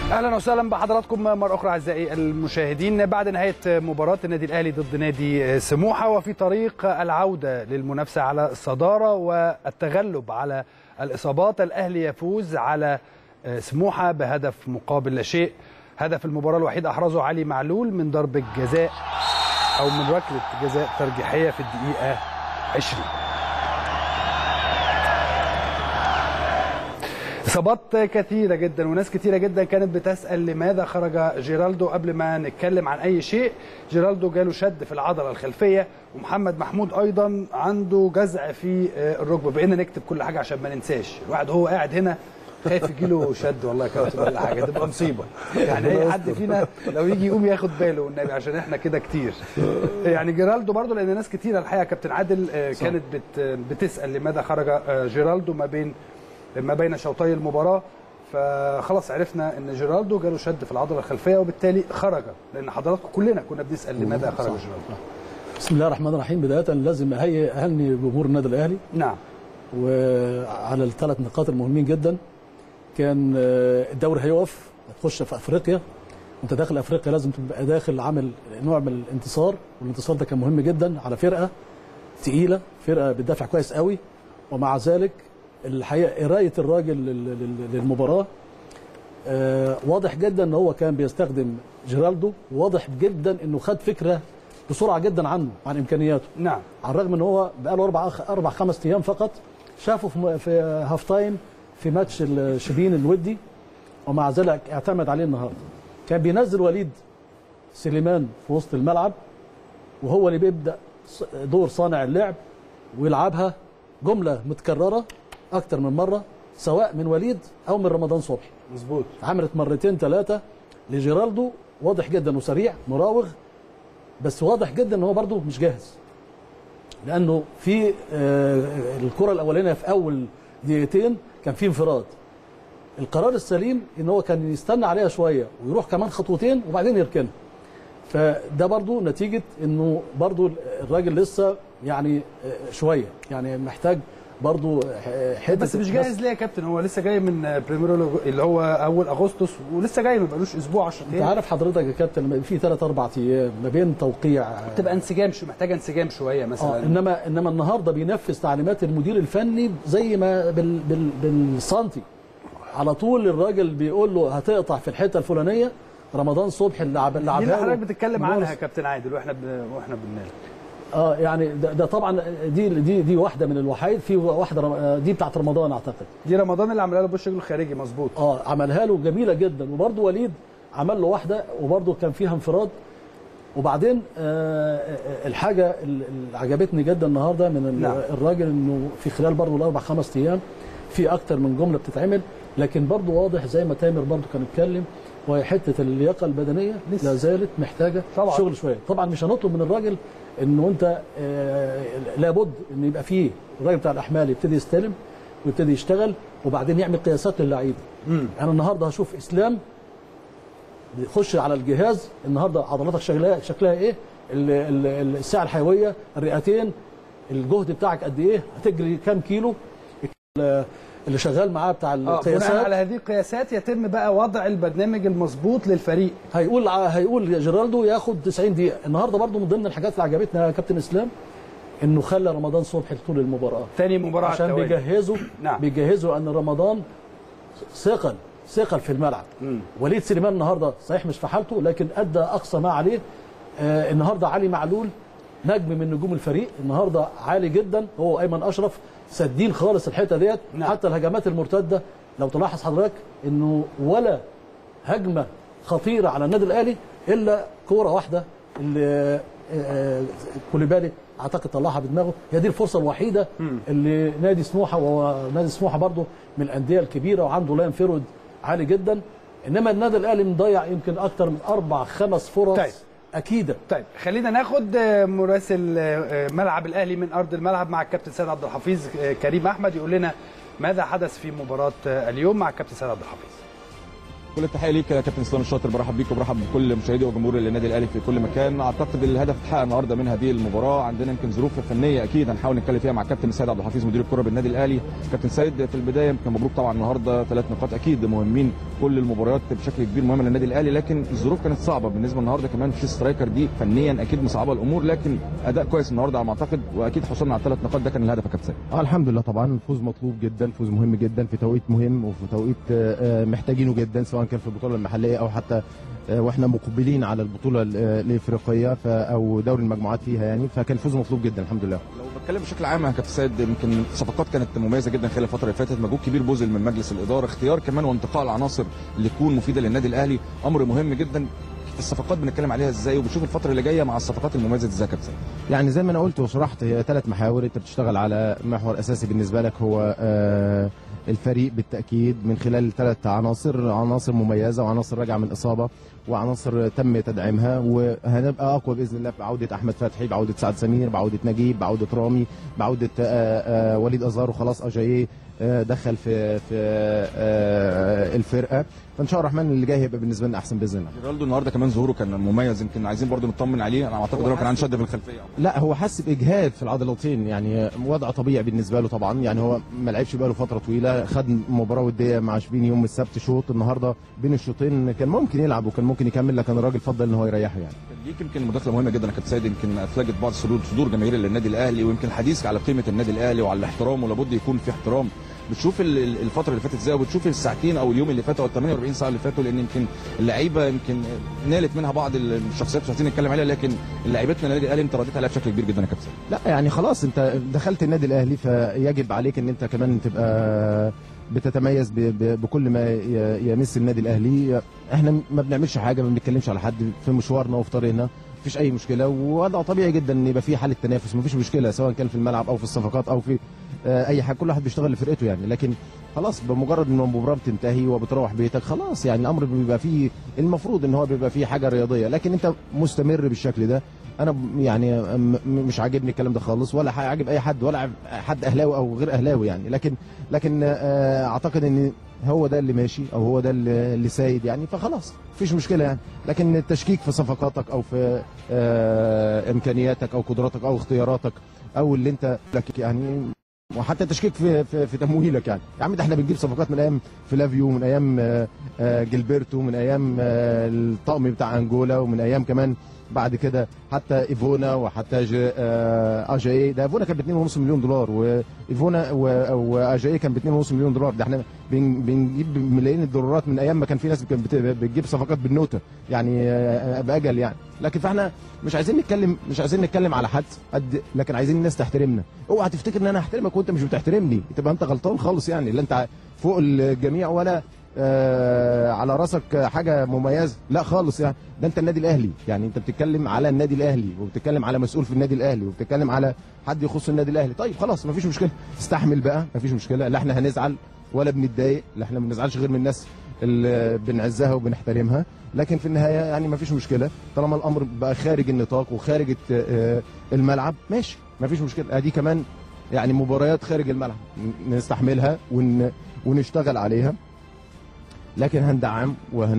اهلا وسهلا بحضراتكم مره اخرى اعزائي المشاهدين بعد نهايه مباراه النادي الاهلي ضد نادي سموحه وفي طريق العوده للمنافسه على الصداره والتغلب على الاصابات الاهلي يفوز على سموحه بهدف مقابل لا شيء هدف المباراه الوحيد احرزه علي معلول من ضربه جزاء او من ركله جزاء ترجيحيه في الدقيقه 20 اصابات كثيره جدا وناس كثيره جدا كانت بتسال لماذا خرج جيرالدو قبل ما نتكلم عن اي شيء جيرالدو جاله شد في العضله الخلفيه ومحمد محمود ايضا عنده جزع في الركبه بقينا نكتب كل حاجه عشان ما ننساش الواحد هو قاعد هنا خايف يجيله شد والله يا كابتن ولا حاجه تبقى مصيبه يعني اي حد فينا لو يجي يقوم ياخد باله والنبي عشان احنا كده كتير يعني جيرالدو برضو لان ناس كتيره الحقيقه كابتن عادل كانت بت بتسال لماذا خرج جيرالدو ما بين ما بين شوطي المباراه فخلاص عرفنا ان جيرالدو جاله شد في العضله الخلفيه وبالتالي خرج لان حضراتكم كلنا كنا بنسال لماذا خرج جيرالدو بسم الله الرحمن الرحيم بدايه لازم اهيئ اهني جمهور النادي الاهلي نعم وعلى الثلاث نقاط المهمين جدا كان الدوري هيقف هتخش في افريقيا وانت داخل افريقيا لازم تبقى داخل عامل نوع من الانتصار والانتصار ده كان مهم جدا على فرقه تقيله فرقه بتدافع كويس قوي ومع ذلك الحقيقه قرايه الراجل للمباراه آه واضح جدا ان هو كان بيستخدم جيرالدو واضح جدا انه خد فكره بسرعه جدا عنه عن امكانياته نعم على الرغم ان هو بقى له اربع اربع خمس ايام فقط شافه في, في هاف تايم في ماتش الشبين الودي ومع ذلك اعتمد عليه النهارده كان بينزل وليد سليمان في وسط الملعب وهو اللي بيبدا دور صانع اللعب ويلعبها جمله متكرره اكتر من مره سواء من وليد او من رمضان صبحي مظبوط عملت مرتين ثلاثه لجيرالدو واضح جدا وسريع مراوغ بس واضح جدا ان هو برده مش جاهز لانه في الكره الاولانيه في اول دقيقتين كان في انفراد القرار السليم ان هو كان يستنى عليها شويه ويروح كمان خطوتين وبعدين يركنها فده برضو نتيجه انه برضو الراجل لسه يعني شويه يعني محتاج برضه حته بس مش جاهز ليه يا كابتن هو لسه جاي من بريميرو اللي هو اول اغسطس ولسه جاي ما بقالوش اسبوع 10 ايام انت عارف حضرتك يا كابتن في ثلاث اربع ايام ما بين توقيع بتبقى انسجام شو محتاجه انسجام شويه مثلا آه انما انما النهارده بينفذ تعليمات المدير الفني زي ما بال بال بالسنتي على طول الراجل بيقول له هتقطع في الحته الفلانيه رمضان صبحي اللي لعبها دي اللي حضرتك بتتكلم عنها يا كابتن عادل واحنا ب... واحنا بننام اه يعني ده, ده طبعا دي دي دي واحده من الوحيد في واحده دي بتاعت رمضان اعتقد دي رمضان اللي عملها له بوش رجله الخارجي مظبوط اه عملها له جميله جدا وبرده وليد عمل له واحده وبرده كان فيها انفراد وبعدين آه الحاجه اللي عجبتني جدا النهارده من نعم. الراجل انه في خلال برده الاربع خمس ايام في اكتر من جمله بتتعمل لكن برده واضح زي ما تامر برده كان اتكلم وهي حته اللياقه البدنيه لا زالت محتاجه طبعا. شغل شويه طبعا مش هنطلب من الراجل انه انت آه لابد ان يبقى فيه الراجل بتاع الاحمال يبتدي يستلم ويبتدي يشتغل وبعدين يعمل قياسات للعيبه انا النهارده هشوف اسلام بيخش على الجهاز النهارده عضلاتك شكلها شكلها ايه الساعه الحيويه الرئتين الجهد بتاعك قد ايه هتجري كام كيلو اللي شغال معاه بتاع القياسات بناء على هذه القياسات يتم بقى وضع البرنامج المظبوط للفريق هيقول هيقول جيرالدو ياخد 90 دقيقه النهارده برضو من ضمن الحاجات اللي عجبتنا يا كابتن اسلام انه خلى رمضان صبحي طول المباراه ثاني مباراه عشان بيجهزوا نعم. بيجهزوا ان رمضان ثقل ثقل في الملعب م. وليد سليمان النهارده صحيح مش في حالته لكن ادى اقصى ما عليه آه النهارده علي معلول نجم من نجوم الفريق النهارده عالي جدا هو ايمن اشرف سادين خالص الحته ديت نعم. حتى الهجمات المرتده لو تلاحظ حضرتك انه ولا هجمه خطيره على النادي الاهلي الا كوره واحده اللي كوليبالي اعتقد طلعها بدماغه هي دي الفرصه الوحيده م. اللي نادي سموحه وهو نادي سموحه برضه من الانديه الكبيره وعنده لاين فيرود عالي جدا انما النادي الاهلي مضيع يمكن اكتر من اربع خمس فرص طيب. اكيده طيب خلينا ناخد مراسل ملعب الاهلي من ارض الملعب مع الكابتن سيد عبد الحفيظ كريم احمد يقول لنا ماذا حدث في مباراه اليوم مع الكابتن سيد عبد الحفيظ كل التحيه ليك يا كابتن اسلام الشاطر برحب بيك وبرحب بكل مشاهدي وجمهور النادي الاهلي في كل مكان اعتقد الهدف اتحقق النهارده من هذه المباراه عندنا يمكن ظروف فنيه اكيد هنحاول نتكلم فيها مع الكابتن سيد عبد الحفيظ مدير الكره بالنادي الاهلي كابتن سيد في البدايه يمكن مبروك طبعا النهارده ثلاث نقاط اكيد مهمين كل المباريات بشكل كبير مهمه للنادي الاهلي لكن الظروف كانت صعبه بالنسبه النهارده كمان في سترايكر دي فنيا اكيد مصعبه الامور لكن اداء كويس النهارده على ما اعتقد واكيد حصلنا على ثلاث نقاط ده كان الهدف يا كابتن اه الحمد لله طبعا الفوز مطلوب جدا فوز مهم جدا في توقيت مهم وفي توقيت آه، محتاجينه جدا سواء كان في البطوله المحليه او حتى آه، واحنا مقبلين على البطوله ال- آه، الافريقيه ف- او دوري المجموعات فيها يعني فكان الفوز مطلوب جدا الحمد لله لو بتكلم بشكل عام يا كابتن سيد يمكن الصفقات كانت مميزه جدا خلال الفتره اللي فاتت مجهود كبير بذل من مجلس الاداره اختيار كمان وانتقاء العناصر اللي تكون مفيده للنادي الاهلي امر مهم جدا الصفقات بنتكلم عليها ازاي وبنشوف الفتره اللي جايه مع الصفقات المميزه دي ازاي يا كابتن يعني زي ما انا قلت وشرحت هي ثلاث محاور انت بتشتغل على محور اساسي بالنسبه لك هو آه، الفريق بالتاكيد من خلال ثلاث عناصر عناصر مميزه وعناصر راجعه من اصابه وعناصر تم تدعيمها وهنبقى اقوى باذن الله بعوده احمد فتحي بعوده سعد سمير بعوده نجيب بعوده رامي بعوده آه، آه، وليد ازار وخلاص اجاييه آه، دخل في في آه، الفرقه فان شاء الله الرحمن اللي جاي هيبقى بالنسبه لنا احسن باذن الله جيرالدو النهارده كمان ظهوره كان مميز يمكن عايزين برضو نطمن عليه انا اعتقد ان هو كان عنده شد في الخلفيه لا هو حس باجهاد في العضلتين يعني وضع طبيعي بالنسبه له طبعا يعني هو ما لعبش بقاله فتره طويله خد مباراه وديه مع شبين يوم السبت شوط النهارده بين الشوطين كان ممكن يلعب وكان ممكن يكمل لكن الراجل فضل ان هو يريحه يعني كان ليك يمكن مداخله مهمه جدا يا كابتن سيد يمكن افلجت بعض صدور صدور جماهير للنادي الاهلي ويمكن الحديث على قيمه النادي الاهلي وعلى الاحترام ولابد يكون في احترام بتشوف ال- ال- الفتره اللي فاتت ازاي وبتشوف الساعتين او اليوم اللي فات او ال 48 ساعه اللي فاتوا لان يمكن اللعيبه يمكن نالت منها بعض الشخصيات مش عايزين نتكلم عليها لكن لعيبتنا النادي الاهلي انت رديت عليها بشكل كبير جدا يا كابتن لا يعني خلاص انت دخلت النادي الاهلي فيجب عليك ان انت كمان تبقى بتتميز ب- ب- بكل ما ي- يمس النادي الاهلي احنا ما بنعملش حاجه ما بنتكلمش على حد في مشوارنا وفي طريقنا مفيش اي مشكله ووضع طبيعي جدا ان يبقى في حاله تنافس مفيش مشكله سواء كان في الملعب او في الصفقات او في آه، اي حاجه كل واحد بيشتغل لفرقته يعني لكن خلاص بمجرد ان المباراه بتنتهي وبتروح بيتك خلاص يعني الامر بيبقى فيه المفروض ان هو بيبقى فيه حاجه رياضيه لكن انت مستمر بالشكل ده انا ب- يعني م- م- مش عاجبني الكلام ده خالص ولا عاجب اي حد ولا حد اهلاوي او غير اهلاوي يعني لكن لكن آه، اعتقد ان هو ده اللي ماشي او هو ده اللي اللي سايد يعني فخلاص مفيش مشكله يعني لكن التشكيك في صفقاتك او في آه، امكانياتك او قدراتك او اختياراتك او اللي انت لك يعني وحتى تشكيك في في, في تمويلك يعني يا عم ده احنا بنجيب صفقات من ايام فلافيو من ايام آه، آه، جilberto من ايام آه، الطقم بتاع انجولا ومن ايام كمان بعد كده حتى ايفونا وحتى ج- آه، اجاي ده ايفونا كان ب 2.5 مليون دولار وايفونا و- واجاي كان ب 2.5 مليون دولار ده احنا بن- بنجيب ملايين الدولارات من ايام ما كان في ناس كانت بت- بتجيب صفقات بالنوته يعني آه، باجل يعني لكن فاحنا مش عايزين نتكلم مش عايزين نتكلم على حد قد لكن عايزين الناس تحترمنا اوعى تفتكر ان انا احترمك وانت مش بتحترمني تبقى انت غلطان خالص يعني لا انت فوق الجميع ولا آه على راسك حاجه مميزه لا خالص يعني ده انت النادي الاهلي يعني انت بتتكلم على النادي الاهلي وبتتكلم على مسؤول في النادي الاهلي وبتتكلم على حد يخص النادي الاهلي طيب خلاص مفيش مشكله استحمل بقى مفيش مشكله لا احنا هنزعل ولا بنتضايق لا احنا ما بنزعلش غير من الناس اللي بنعزها وبنحترمها لكن في النهايه يعني مفيش مشكله طالما الامر بقى خارج النطاق وخارج الت- آه، الملعب ماشي مفيش مشكله ادي كمان يعني مباريات خارج الملعب ن- نستحملها ون ونشتغل عليها لكن هندعم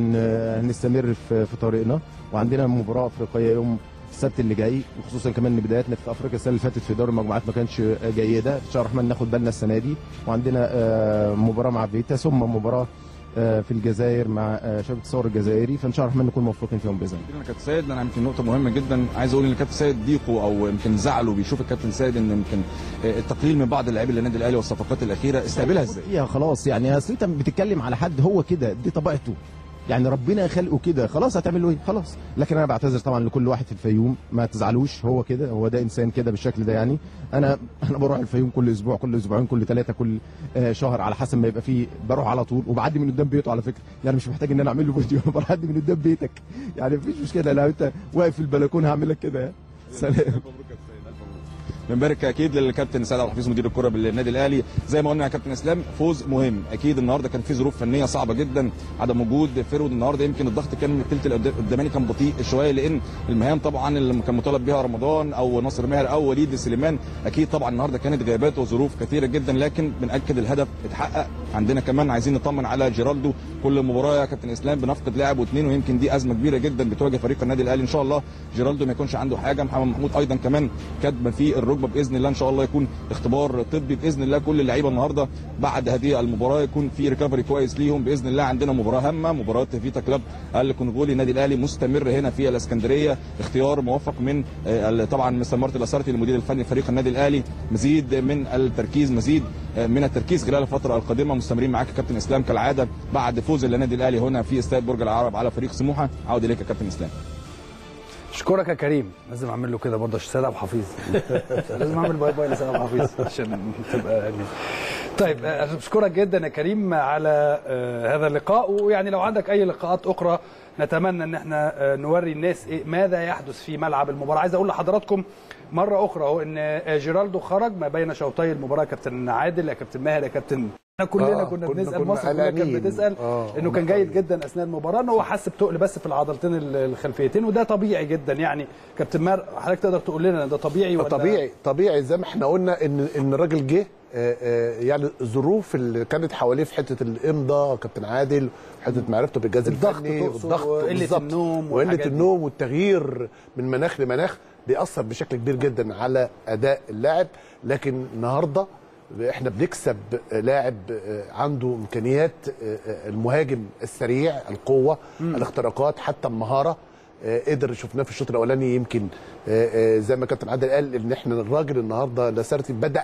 وهنستمر في في طريقنا وعندنا مباراه افريقيه يوم السبت اللي جاي وخصوصا كمان ان بداياتنا في افريقيا السنه اللي فاتت في دوري المجموعات ما كانش جيده ان شاء الله الرحمن ناخد بالنا السنه دي وعندنا آه، مباراه مع فيتا ثم مباراه آه، في الجزائر مع آه، شبكه الثور الجزائري فان شاء الله الرحمن نكون موفقين فيهم باذن الله انا كابتن سيد انا يمكن نقطه مهمه جدا عايز اقول ان الكابتن سيد ضيقه او يمكن زعله بيشوف الكابتن سيد ان يمكن آه، التقليل من بعض اللاعبين للنادي الاهلي والصفقات الاخيره استقبلها ازاي؟ فيها خلاص يعني اصل انت بتتكلم على حد هو كده دي طبيعته يعني ربنا خلقه كده خلاص هتعمل له ايه خلاص لكن انا بعتذر طبعا لكل واحد في الفيوم ما تزعلوش هو كده هو ده انسان كده بالشكل ده يعني انا انا بروح الفيوم كل اسبوع كل اسبوعين كل ثلاثه كل آه، شهر على حسب ما يبقى فيه بروح على طول وبعدي من قدام بيته على فكره يعني مش محتاج ان انا اعمل له فيديو انا بعدي من قدام بيتك يعني مفيش مشكله لو انت واقف في البلكونه هعمل لك كده يعني سلام بنبارك اكيد للكابتن سعد عبد الحفيظ مدير الكره بالنادي الاهلي زي ما قلنا يا كابتن اسلام فوز مهم اكيد النهارده كان في ظروف فنيه صعبه جدا عدم وجود فيرود النهارده يمكن الضغط كان من الثلث القداماني كان بطيء شويه لان المهام طبعا اللي كان مطالب بها رمضان او ناصر ماهر او وليد سليمان اكيد طبعا النهارده كانت غيابات وظروف كثيره جدا لكن بناكد الهدف اتحقق عندنا كمان عايزين نطمن على جيرالدو كل مباراه يا كابتن اسلام بنفقد لاعب واثنين ويمكن دي ازمه كبيره جدا بتواجه فريق النادي الاهلي ان شاء الله جيرالدو ما يكونش عنده حاجه محمد محمود ايضا كمان كاتبه في الركبه باذن الله ان شاء الله يكون اختبار طبي باذن الله كل اللعيبه النهارده بعد هذه المباراه يكون في ريكفري كويس ليهم باذن الله عندنا مباراه هامه مباراه فيتا كلاب الكونغولي النادي الاهلي مستمر هنا في الاسكندريه اختيار موفق من آه، طبعا مستر مارتن لاسارتي المدير الفني لفريق النادي الاهلي مزيد من التركيز مزيد آه، من التركيز خلال الفتره القادمه مستمرين معاك يا كابتن اسلام كالعاده بعد فوز النادي الاهلي هنا في استاد برج العرب على فريق سموحه عود اليك يا كابتن اسلام اشكرك يا كريم لازم اعمل له كده برضه عشان سيد ابو حفيظ لازم اعمل باي باي لسيد ابو حفيظ عشان تبقى يعني طيب آه، اشكرك جدا يا كريم على آه، هذا اللقاء ويعني لو عندك اي لقاءات اخرى نتمنى ان احنا آه، نوري الناس إيه ماذا يحدث في ملعب المباراه عايز اقول لحضراتكم مره اخرى اهو ان آه، جيرالدو خرج ما بين شوطي المباراه كابتن عادل يا كابتن ماهر يا كابتن احنا كلنا آه، كنا كنا- بنسال كنا مصر كلها كانت قلقانين. بتسال آه، انه كان جيد جدا اثناء المباراه ان هو حس بتقل بس في العضلتين ال- الخلفيتين وده طبيعي جدا يعني كابتن ماهر حضرتك تقدر تقول لنا ده طبيعي ولا طبيعي طبيعي زي ما احنا قلنا ان ان الراجل جه آه، آه، يعني الظروف اللي كانت حواليه في حته الامضاء كابتن عادل حته معرفته بالجهاز الضغط الفني تقصد والضغط وقلة بالظبط. النوم وقله والحاجات دي. النوم والتغيير من مناخ لمناخ بيأثر بشكل كبير جدا على اداء اللاعب لكن النهارده احنا بنكسب لاعب عنده امكانيات المهاجم السريع القوه الاختراقات حتى المهاره قدر شفناه في الشوط الاولاني يمكن زي ما كابتن عادل قال ان احنا الراجل النهارده لاسارتي بدا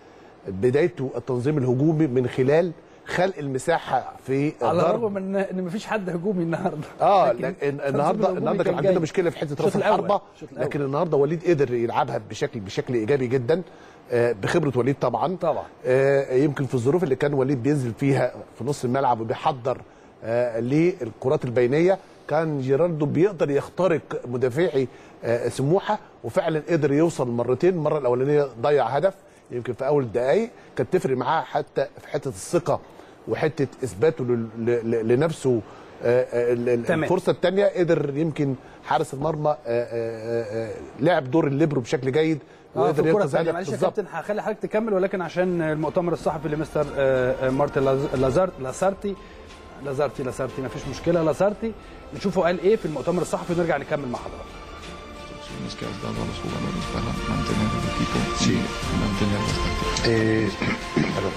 بدايته التنظيم الهجومي من خلال خلق المساحه في على الضرب. الرغم من ان مفيش حد هجومي النهارده اه لكن لكن التنظيم النهارده الهجومي النهارده كان كان عندنا جيد. مشكله في حته الشوط راس الأول. الحربه الشوط الأول. لكن النهارده وليد قدر يلعبها بشكل بشكل ايجابي جدا آه، بخبره وليد طبعا طبعا. آه، يمكن في الظروف اللي كان وليد بينزل فيها في نص الملعب وبيحضر آه، للكرات البينيه كان جيراردو بيقدر يخترق مدافعي آه، سموحه وفعلا قدر يوصل مرتين المره الاولانيه ضيع هدف يمكن في اول دقائق كانت تفرق معاه حتى في حته الثقه وحته اثباته لل- ل- لنفسه آه، آه، ال- ال- تمام. الفرصه الثانيه قدر يمكن حارس المرمى آه، آه، آه، لعب دور الليبرو بشكل جيد اه في وقدر الكره ينقذ الثانيه هدف معلش يا بالظبط كابتن هخلي حضرتك تكمل ولكن عشان المؤتمر الصحفي لمستر آه، آه، مارتن لاز- لازارت لاسارتي لازارتي لاسارتي مفيش مشكله لاسارتي نشوفه قال ايه في المؤتمر الصحفي ونرجع نكمل مع حضرتك instrucciones que has dado a los jugadores para mantener el equipo y mantener las tácticas. Eh, perdón.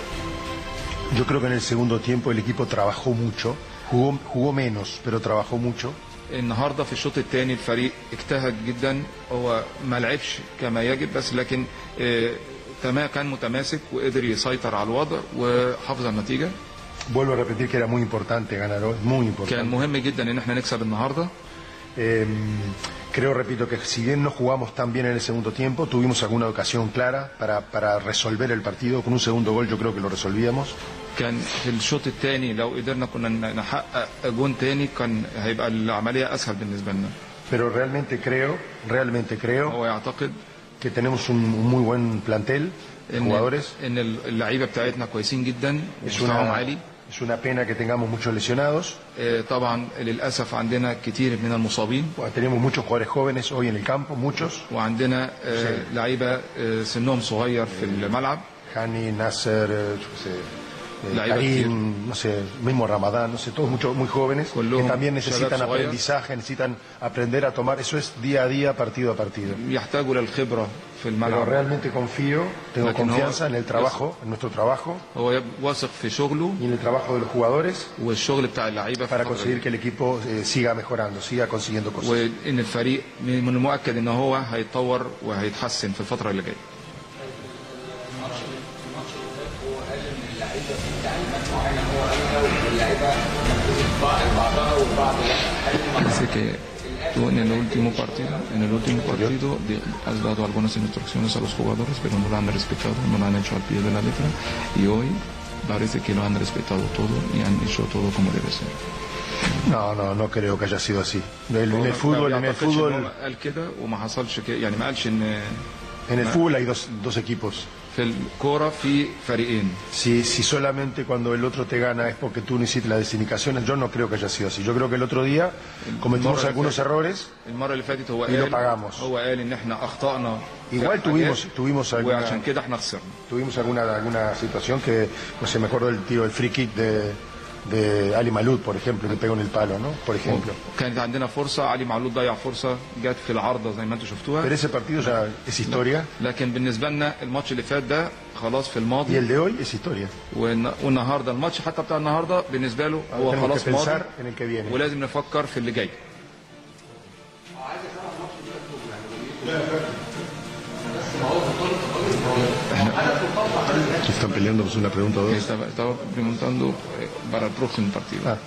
Yo creo que en el segundo tiempo el equipo trabajó mucho, jugó, jugó menos, pero trabajó mucho. النهارده في الشوط الثاني الفريق اجتهد جدا هو ما لعبش كما يجب بس لكن آه، تمام كان متماسك وقدر يسيطر على الوضع وحافظ على النتيجه Vuelvo a repetir que era muy importante ganar hoy, muy كان importante. مهم جدا ان احنا نكسب النهارده Eh, creo, repito, que si bien no jugamos tan bien en el segundo tiempo, tuvimos alguna ocasión clara para, para resolver el partido. Con un segundo gol yo creo que lo resolvíamos. كان في الشوط الثاني لو قدرنا كنا نحقق جون تاني كان هيبقى العمليه اسهل بالنسبه لنا Pero realmente creo, realmente creo هو يعتقد que tenemos un, un muy buen plantel de ان jugadores. ان اللعيبه بتاعتنا كويسين جدا Es ومستواهم una, عالي es una pena que tengamos muchos lesionados. آه، طبعا للاسف عندنا كتير من المصابين Bueno, tenemos muchos jugadores jóvenes hoy en el campo, muchos. وعندنا آه، لعيبه آه، سنهم صغير في الملعب Hani, Nasser, eh, yo qué sé, eh, La iba a Karim, no sé, mismo Ramadán, no sé, todos muchos muy jóvenes que Colón, también necesitan Shabab Soghaya. aprendizaje, necesitan aprender a tomar. Eso es día a día, partido a partido. يحتاجوا للخبره في Pero الملعب realmente confío, tengo Laakiin confianza هو- en el trabajo, en nuestro trabajo هو واثق في شغله y en el trabajo de los jugadores والشغل بتاع اللعيبه في para الفترة conseguir دي. que el equipo eh, siga mejorando, siga consiguiendo cosas. وان الفريق من المؤكد ان هو هيتطور وهيتحسن في الفتره اللي جايه Dice que tú en el último partido, en el último partido di- has dado algunas instrucciones a los jugadores, pero no lo han respetado, no lo han hecho al pie de la letra y hoy parece que lo han respetado todo y han hecho todo como debe ser. No, no, no creo que haya sido así. En el, en el fútbol, en el يعتقدش إن هو fútbol, قال كده وما حصلش كده يعني ما قالش ان en el fútbol hay dos, dos equipos. في الكوره في فريقين Si, si solamente cuando el otro te gana es porque tú no hiciste las desindicaciones, yo no creo que haya sido así. Yo creo que el otro día cometimos المرة algunos اللي فاتت- errores. المره اللي فاتت هو y lo قال pagamos. هو قال ان احنا اخطانا في Igual حاجات tuvimos, tuvimos alguna, وعشان كده احنا خسرنا tuvimos alguna, alguna situación que, no sé, me acuerdo del tiro del free kick de, de Ali Malud, por ejemplo, que pegó en el palo, ¿no? Por ejemplo. كانت عندنا فرصه علي معلول ضيع فرصه جت في العارضه زي ما انتم شفتوها Pero ese partido ya es historia لكن بالنسبه لنا الماتش اللي فات ده خلاص في y الماضي el de hoy es historia. والن- والنهارده الماتش حتى بتاع النهارده بالنسبه له هو Tenemos خلاص que ماضي pensar en el que viene. ولازم نفكر في اللي جاي Están peleando pues una pregunta o dos. estaba, estaba preguntando eh, para el próximo partido Ah.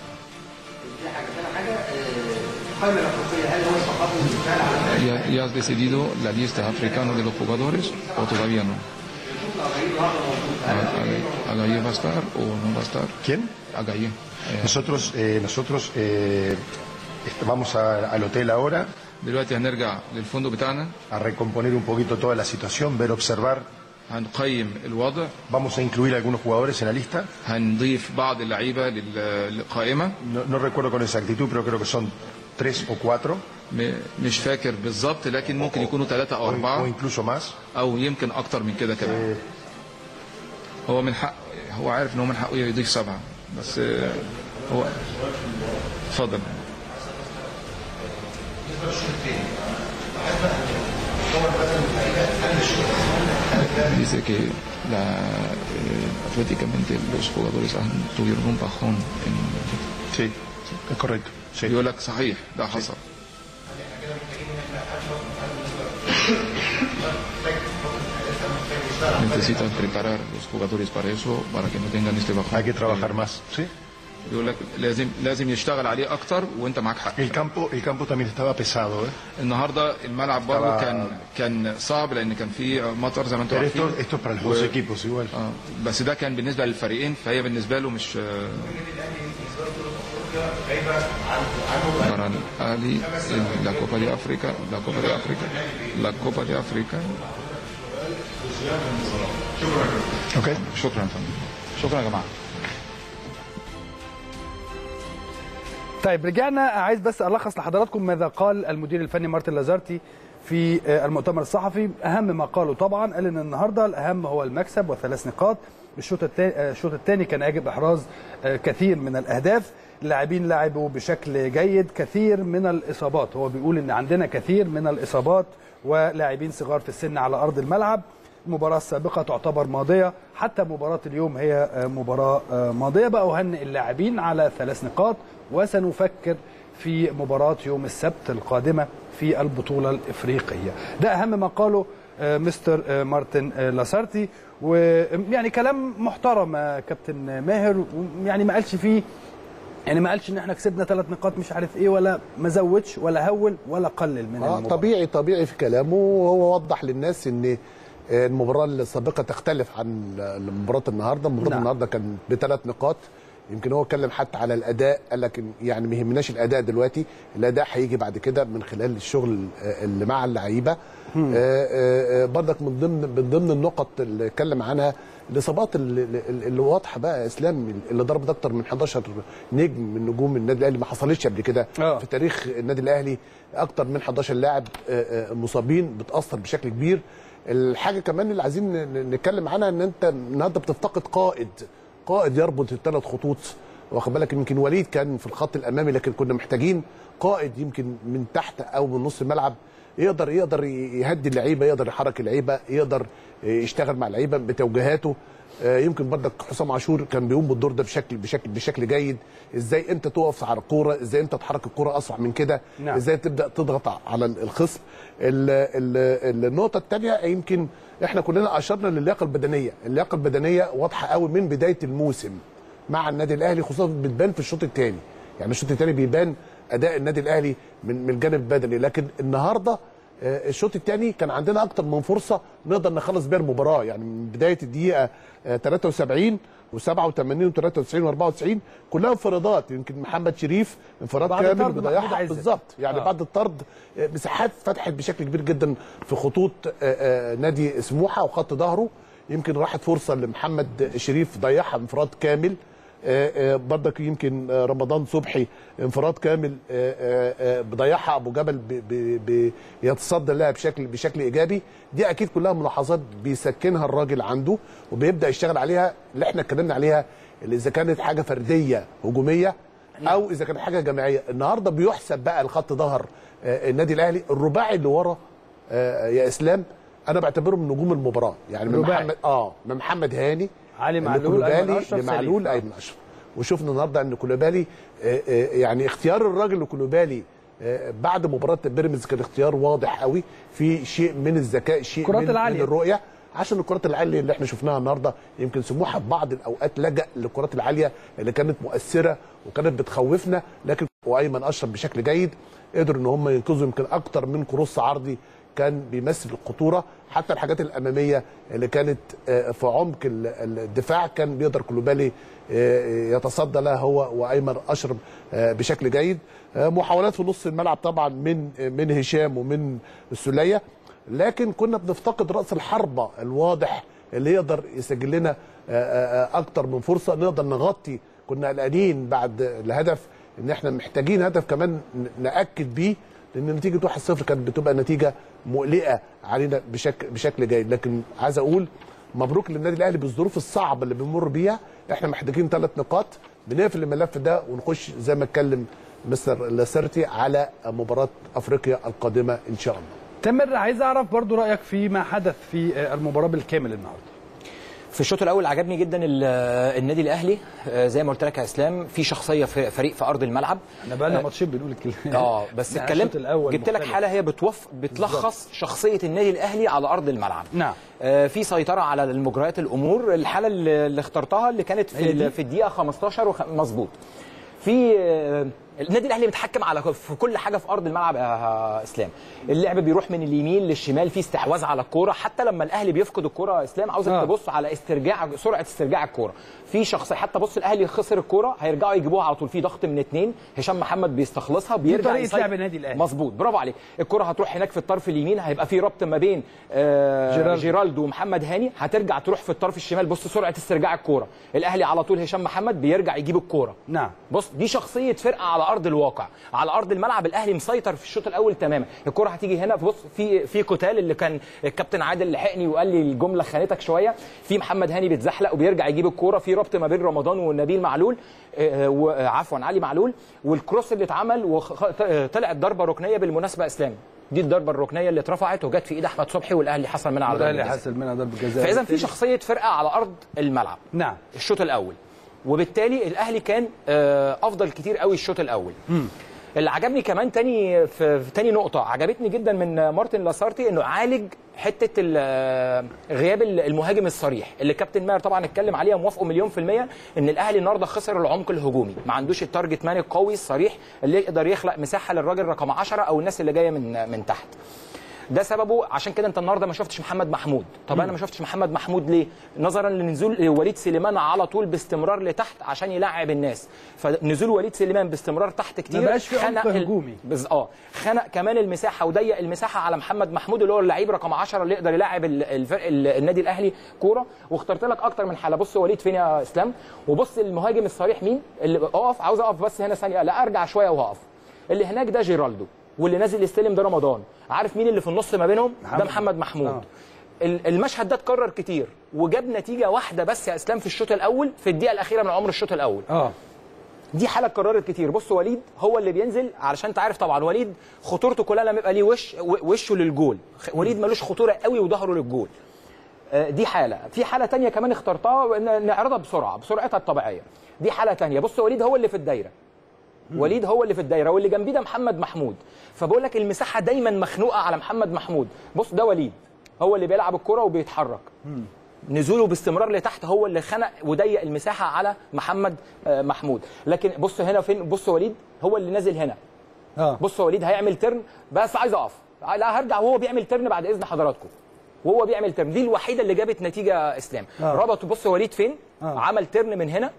¿Ya, ya has decidido la lista africana de los jugadores o todavía no? ¿A- a- ¿Agaye va a estar o no va a estar? ¿Quién? Agaye. Eh, Nosotros, eh, nosotros eh, est- vamos a- al hotel ahora دلوقتي هنرجع للفندق بتاعنا a recomponer un poquito toda la situación, ver, observar. هنقيم الوضع Vamos a incluir algunos jugadores en la lista. هنضيف بعض اللعيبه لل- للقائمه No, no recuerdo con exactitud, pero creo que son tres o cuatro, م- مش فاكر بالظبط لكن ممكن يكونوا ثلاثة أو o, o أربعة incluso más. أو يمكن أكتر من كده كمان هو من حق هو عارف إن هو من حقه يضيف سبعة بس آه، هو اتفضل Dice que la, eh, atléticamente los jugadores han, tuvieron un bajón en Sí, es correcto. Sí. يقول لك صحيح ده حصل necesitan preparar los jugadores para eso para que no tengan este bajón Hay que trabajar más. Sí. يقول لك لازم لازم يشتغل عليه اكتر وانت معاك حق El campo, el campo también estaba pesado, ¿eh? النهارده الملعب برضه طبعا. كان كان صعب لان كان في مطر زي ما انتم Pero عارفين esto, esto es para los dos و- equipos igual. آه، بس ده كان بالنسبه للفريقين فهي بالنسبه له مش آه، para el Ali el- la Copa de África la Copa de África la Copa de África Okay. شكرا فندم شكرا يا جماعه طيب رجعنا عايز بس الخص لحضراتكم ماذا قال المدير الفني مارتن لازارتي في آه، المؤتمر الصحفي اهم ما قاله طبعا قال ان النهارده الاهم هو المكسب وثلاث نقاط الشوط الثاني الشوط الثاني كان يجب احراز آه، كثير من الاهداف اللاعبين لعبوا بشكل جيد كثير من الاصابات هو بيقول ان عندنا كثير من الاصابات ولاعبين صغار في السن على ارض الملعب المباراة السابقة تعتبر ماضية حتى مباراة اليوم هي آه، مباراة آه، ماضية بقى أهنئ اللاعبين على ثلاث نقاط وسنفكر في مباراة يوم السبت القادمة في البطولة الإفريقية ده أهم ما قاله آه، مستر آه، مارتن آه، لاسارتي ويعني كلام محترم يا كابتن ماهر يعني ما قالش فيه يعني ما قالش ان احنا كسبنا ثلاث نقاط مش عارف ايه ولا ما زودش ولا هول ولا قلل من آه المباراة. طبيعي طبيعي في كلامه وهو وضح للناس ان آه، المباراه السابقه تختلف عن مباراه النهارده مباراه نعم. النهارده كان بثلاث نقاط يمكن هو اتكلم حتى على الاداء قال لك إن يعني ما يهمناش الاداء دلوقتي الاداء هيجي بعد كده من خلال الشغل آه، اللي مع اللعيبه آه، آه، آه، برضك من ضمن من ضمن النقط اللي اتكلم عنها الاصابات اللي, اللي اللي واضحه بقى يا اسلام اللي ضربت اكتر من 11 نجم من نجوم النادي الاهلي ما حصلتش قبل كده آه. في تاريخ النادي الاهلي اكتر من 11 لاعب آه، آه، مصابين بتاثر بشكل كبير الحاجه كمان اللي عايزين ن- نتكلم عنها ان انت النهارده بتفتقد قائد قائد يربط الثلاث خطوط واخد بالك يمكن وليد كان في الخط الامامي لكن كنا محتاجين قائد يمكن من تحت او من نص الملعب يقدر يقدر يهدي اللعيبه يقدر يحرك اللعيبه يقدر يشتغل مع اللعيبه بتوجيهاته آه، يمكن برضك حسام عاشور كان بيقوم بالدور ده بشكل بشكل بشكل جيد ازاي انت تقف على الكوره ازاي انت تحرك الكوره اسرع من كده نعم. ازاي تبدا تضغط على الخصم ال- ال- النقطه الثانيه يمكن احنا كلنا اشرنا للياقه البدنيه اللياقه البدنيه واضحه قوي من بدايه الموسم مع النادي الاهلي خصوصا بتبان في الشوط الثاني يعني الشوط الثاني بيبان اداء النادي الاهلي من من الجانب البدني لكن النهارده آه، الشوط الثاني كان عندنا اكتر من فرصه نقدر نخلص بيها المباراه يعني من بدايه الدقيقه آه، 73 و87 و93 و94 كلها انفرادات يمكن محمد شريف انفراد بعد كامل طرد محمود بيضيعها عزت. بالظبط يعني آه. بعد الطرد آه، مساحات فتحت بشكل كبير جدا في خطوط آه، آه، نادي سموحه وخط ظهره يمكن راحت فرصه لمحمد شريف ضيعها انفراد كامل آه، آه، برضك يمكن آه، رمضان صبحي انفراد كامل آه، آه، آه، بضيعها ابو جبل ب- ب- ب- يتصدى لها بشكل بشكل ايجابي دي اكيد كلها ملاحظات بيسكنها الراجل عنده وبيبدا يشتغل عليها اللي احنا اتكلمنا عليها اللي اذا كانت حاجه فرديه هجوميه او اذا كانت حاجه جماعيه النهارده بيحسب بقى الخط ظهر آه، النادي الاهلي الرباعي اللي ورا آه، يا اسلام انا بعتبره من نجوم المباراه يعني من رباعي. محمد اه من محمد هاني علي معلول، أيمن لكولوبالي أشرف، لمعلول سليم. ايمن اشرف وشفنا النهارده ان كولوبالي آه، آه، يعني اختيار الراجل لكولوبالي آه، بعد مباراه بيراميدز كان اختيار واضح قوي في شيء من الذكاء شيء الكرات من, العالية. من الرؤيه عشان الكرات العاليه اللي احنا شفناها النهارده يمكن سموحه في بعض الاوقات لجا للكرات العاليه اللي كانت مؤثره وكانت بتخوفنا لكن وايمن اشرف بشكل جيد قدروا ان هم ينقذوا يمكن اكتر من كروس عرضي كان بيمثل الخطوره حتى الحاجات الاماميه اللي كانت آه، في عمق ال- ال- الدفاع كان بيقدر كلوبالي آه، يتصدى لها هو وايمن اشرف آه، بشكل جيد آه، محاولات في نص الملعب طبعا من من هشام ومن السوليه لكن كنا بنفتقد راس الحربه الواضح اللي يقدر يسجل لنا آه، آه، آه، اكتر من فرصه نقدر نغطي كنا قلقانين بعد الهدف ان احنا محتاجين هدف كمان ن- ناكد بيه لان نتيجه 1-0 كانت بتبقى نتيجه مقلقه علينا بشكل بشكل جيد لكن عايز اقول مبروك للنادي الاهلي بالظروف الصعبه اللي بنمر بيها احنا محتاجين ثلاث نقاط بنقفل الملف ده ونخش زي ما اتكلم مستر لاسرتي على مباراه افريقيا القادمه ان شاء الله تامر عايز اعرف برضو رايك في ما حدث في آه، المباراه بالكامل النهارده في الشوط الاول عجبني جدا ال- النادي الاهلي آه، زي ما قلت لك يا اسلام في شخصيه في فريق في ارض الملعب احنا بقى لنا آه، ماتشين بنقول الكلام اه بس لا، اتكلمت الشوط الأول جبت لك مختلف. حاله هي بتوف بتلخص شخصيه النادي الاهلي على ارض الملعب نعم. آه في سيطره على المجريات الامور الحاله اللي اللي اخترتها اللي كانت في, هي دي؟ ال- في الدقيقه 15 وخ... مظبوط في آه، النادي الاهلي متحكم على في كل حاجه في ارض الملعب يا اسلام اللعب بيروح من اليمين للشمال في استحواذ على الكوره حتى لما الاهلي بيفقد الكوره يا اسلام عاوزك آه. تبص على استرجاع سرعه استرجاع الكوره في شخص حتى بص الاهلي خسر الكوره هيرجعوا يجيبوها على طول في ضغط من اتنين هشام محمد بيستخلصها بيرجع طريقة يسيطر. لعب النادي الأهلي. مظبوط برافو عليك الكره هتروح هناك في الطرف اليمين هيبقى في ربط ما بين آه جيرالدو. جيرالدو ومحمد هاني هترجع تروح في الطرف الشمال بص سرعه استرجاع الكوره الاهلي على طول هشام محمد بيرجع يجيب الكوره نعم بص دي شخصيه فرقه على ارض الواقع على ارض الملعب الاهلي مسيطر في الشوط الاول تماما الكره هتيجي هنا بص في في قتال اللي كان الكابتن عادل لحقني وقال لي الجمله خانتك شويه في محمد هاني بيتزحلق وبيرجع يجيب الكوره في ربط ما بين رمضان ونبيل معلول آه، و- آه، عفوا علي معلول والكروس اللي اتعمل وطلعت ضربه ركنيه بالمناسبه اسلام دي الضربه الركنيه اللي اترفعت وجت في ايد احمد صبحي والاهلي حصل منها على ضربه الاهلي جزاء. حاسب منها ضربه جزاء فاذا في شخصيه فرقه على ارض الملعب نعم الشوط الاول وبالتالي الاهلي كان آه، افضل كتير قوي الشوط الاول اللي عجبني كمان تاني في في تاني نقطه عجبتني جدا من مارتن لاسارتي انه عالج حته ال- آه، غياب ال- المهاجم الصريح اللي كابتن ماهر طبعا اتكلم عليها موافقه مليون في الميه ان الاهلي النهارده خسر العمق الهجومي ما عندوش التارجت مان القوي الصريح اللي يقدر يخلق مساحه للراجل رقم 10 او الناس اللي جايه من من تحت ده سببه عشان كده انت النهارده ما شفتش محمد محمود طب انا ما شفتش محمد محمود ليه نظرا لنزول وليد سليمان على طول باستمرار لتحت عشان يلعب الناس فنزول وليد سليمان باستمرار تحت كتير بقاش في خنق عمق ال- هجومي. بز... اه خنق كمان المساحه وضيق المساحه على محمد محمود اللي هو اللعيب رقم 10 اللي يقدر يلاعب ال- الفرق ال- النادي الاهلي كوره واخترت لك اكتر من حاله بص وليد فين يا اسلام وبص المهاجم الصريح مين اللي اقف عاوز اقف بس هنا ثانيه لا ارجع شويه وهقف اللي هناك ده جيرالدو واللي نازل يستلم ده رمضان عارف مين اللي في النص ما بينهم ده محمد. محمد محمود آه. ال- المشهد ده اتكرر كتير وجاب نتيجه واحده بس يا اسلام في الشوط الاول في الدقيقه الاخيره من عمر الشوط الاول اه دي حاله اتكررت كتير بص وليد هو اللي بينزل علشان انت عارف طبعا وليد خطورته كلها لما يبقى ليه وش و- وشه للجول خ- وليد ملوش خطوره قوي وظهره للجول آه، دي حاله في حاله تانية كمان اخترتها وإن- نعرضها بسرعه بسرعتها الطبيعيه دي حاله تانية بص وليد هو اللي في الدايره وليد هو اللي في الدايره واللي جنبيه ده محمد محمود فبقول لك المساحه دايما مخنوقه على محمد محمود بص ده وليد هو اللي بيلعب الكره وبيتحرك نزوله باستمرار لتحت هو اللي خنق وضيق المساحه على محمد آه، محمود لكن بص هنا فين بص وليد هو اللي نازل هنا اه بص وليد هيعمل ترن بس عايز اقف لا هرجع وهو بيعمل ترن بعد اذن حضراتكم وهو بيعمل ترن دي الوحيده اللي جابت نتيجه اسلام آه. ربط بص وليد فين آه. عمل ترن من هنا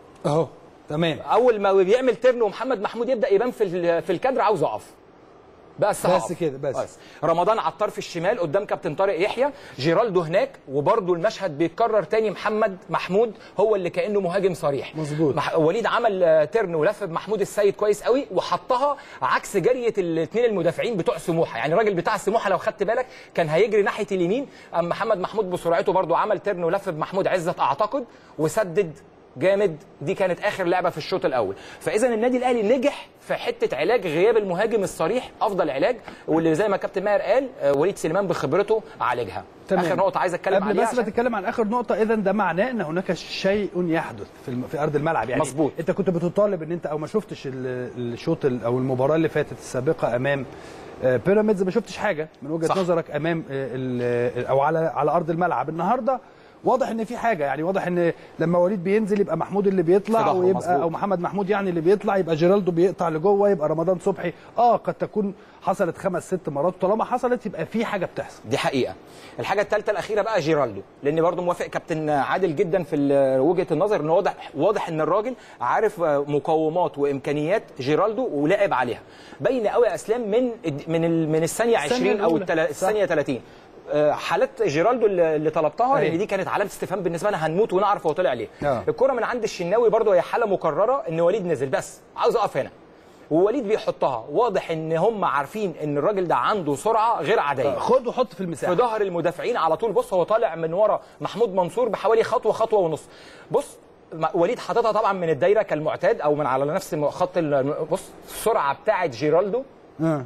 اهو تمام اول ما بيعمل ترن ومحمد محمود يبدا يبان في ال- في الكادر عاوز اقف بس بس هقف. كده، بس. بس رمضان على الطرف الشمال قدام كابتن طارق يحيى جيرالدو هناك وبرده المشهد بيتكرر تاني محمد محمود هو اللي كانه مهاجم صريح مظبوط. مح... وليد عمل آه، ترن ولف بمحمود السيد كويس قوي وحطها عكس جريه الاثنين المدافعين بتوع سموحه يعني الراجل بتاع سموحه لو خدت بالك كان هيجري ناحيه اليمين اما محمد محمود بسرعته برده عمل ترن ولف بمحمود عزت اعتقد وسدد جامد دي كانت اخر لعبه في الشوط الاول فاذا النادي الاهلي نجح في حته علاج غياب المهاجم الصريح افضل علاج واللي زي ما كابتن ماهر قال آه، وليد سليمان بخبرته عالجها تمام. اخر نقطه عايز اتكلم قبل عليها بس ما عشان- تتكلم عن اخر نقطه اذا ده معناه ان هناك شيء يحدث في, الم... في ارض الملعب يعني مظبوط. انت كنت بتطالب ان انت او ما شفتش ال- الشوط ال- او المباراه اللي فاتت السابقه امام آه، بيراميدز ما شفتش حاجه من وجهه صح. نظرك امام آه، ال- او على على ارض الملعب النهارده واضح ان في حاجه يعني واضح ان لما وليد بينزل يبقى محمود اللي في بيطلع ظهره، ويبقى مظبوط. او محمد محمود يعني اللي بيطلع يبقى جيرالدو بيقطع لجوه يبقى رمضان صبحي اه قد تكون حصلت خمس ست مرات طالما حصلت يبقى في حاجه بتحصل دي حقيقه الحاجه الثالثه الاخيره بقى جيرالدو لان برضو موافق كابتن عادل جدا في ال- وجهه النظر ان واضح واضح ان الراجل عارف مقومات وامكانيات جيرالدو ولعب عليها باين قوي يا اسلام من من ال- من الثانيه الثانية 20 او الأولى. التلا- صح. الثانيه 30 آه، حالات جيرالدو اللي اللي طلبتها أيوة. لان دي كانت علامه استفهام بالنسبه لنا هنموت ونعرف هو طلع ليه آه. الكره من عند الشناوي برضو هي حاله مكرره ان وليد نزل بس عاوز اقف هنا ووليد بيحطها واضح ان هم عارفين ان الراجل ده عنده سرعه غير عاديه خد وحط في المساحه في ظهر المدافعين على طول بص هو طالع من ورا محمود منصور بحوالي خطوه خطوه ونص بص م- وليد حاططها طبعا من الدايره كالمعتاد او من على نفس خط ال- بص السرعه بتاعه جيرالدو آه.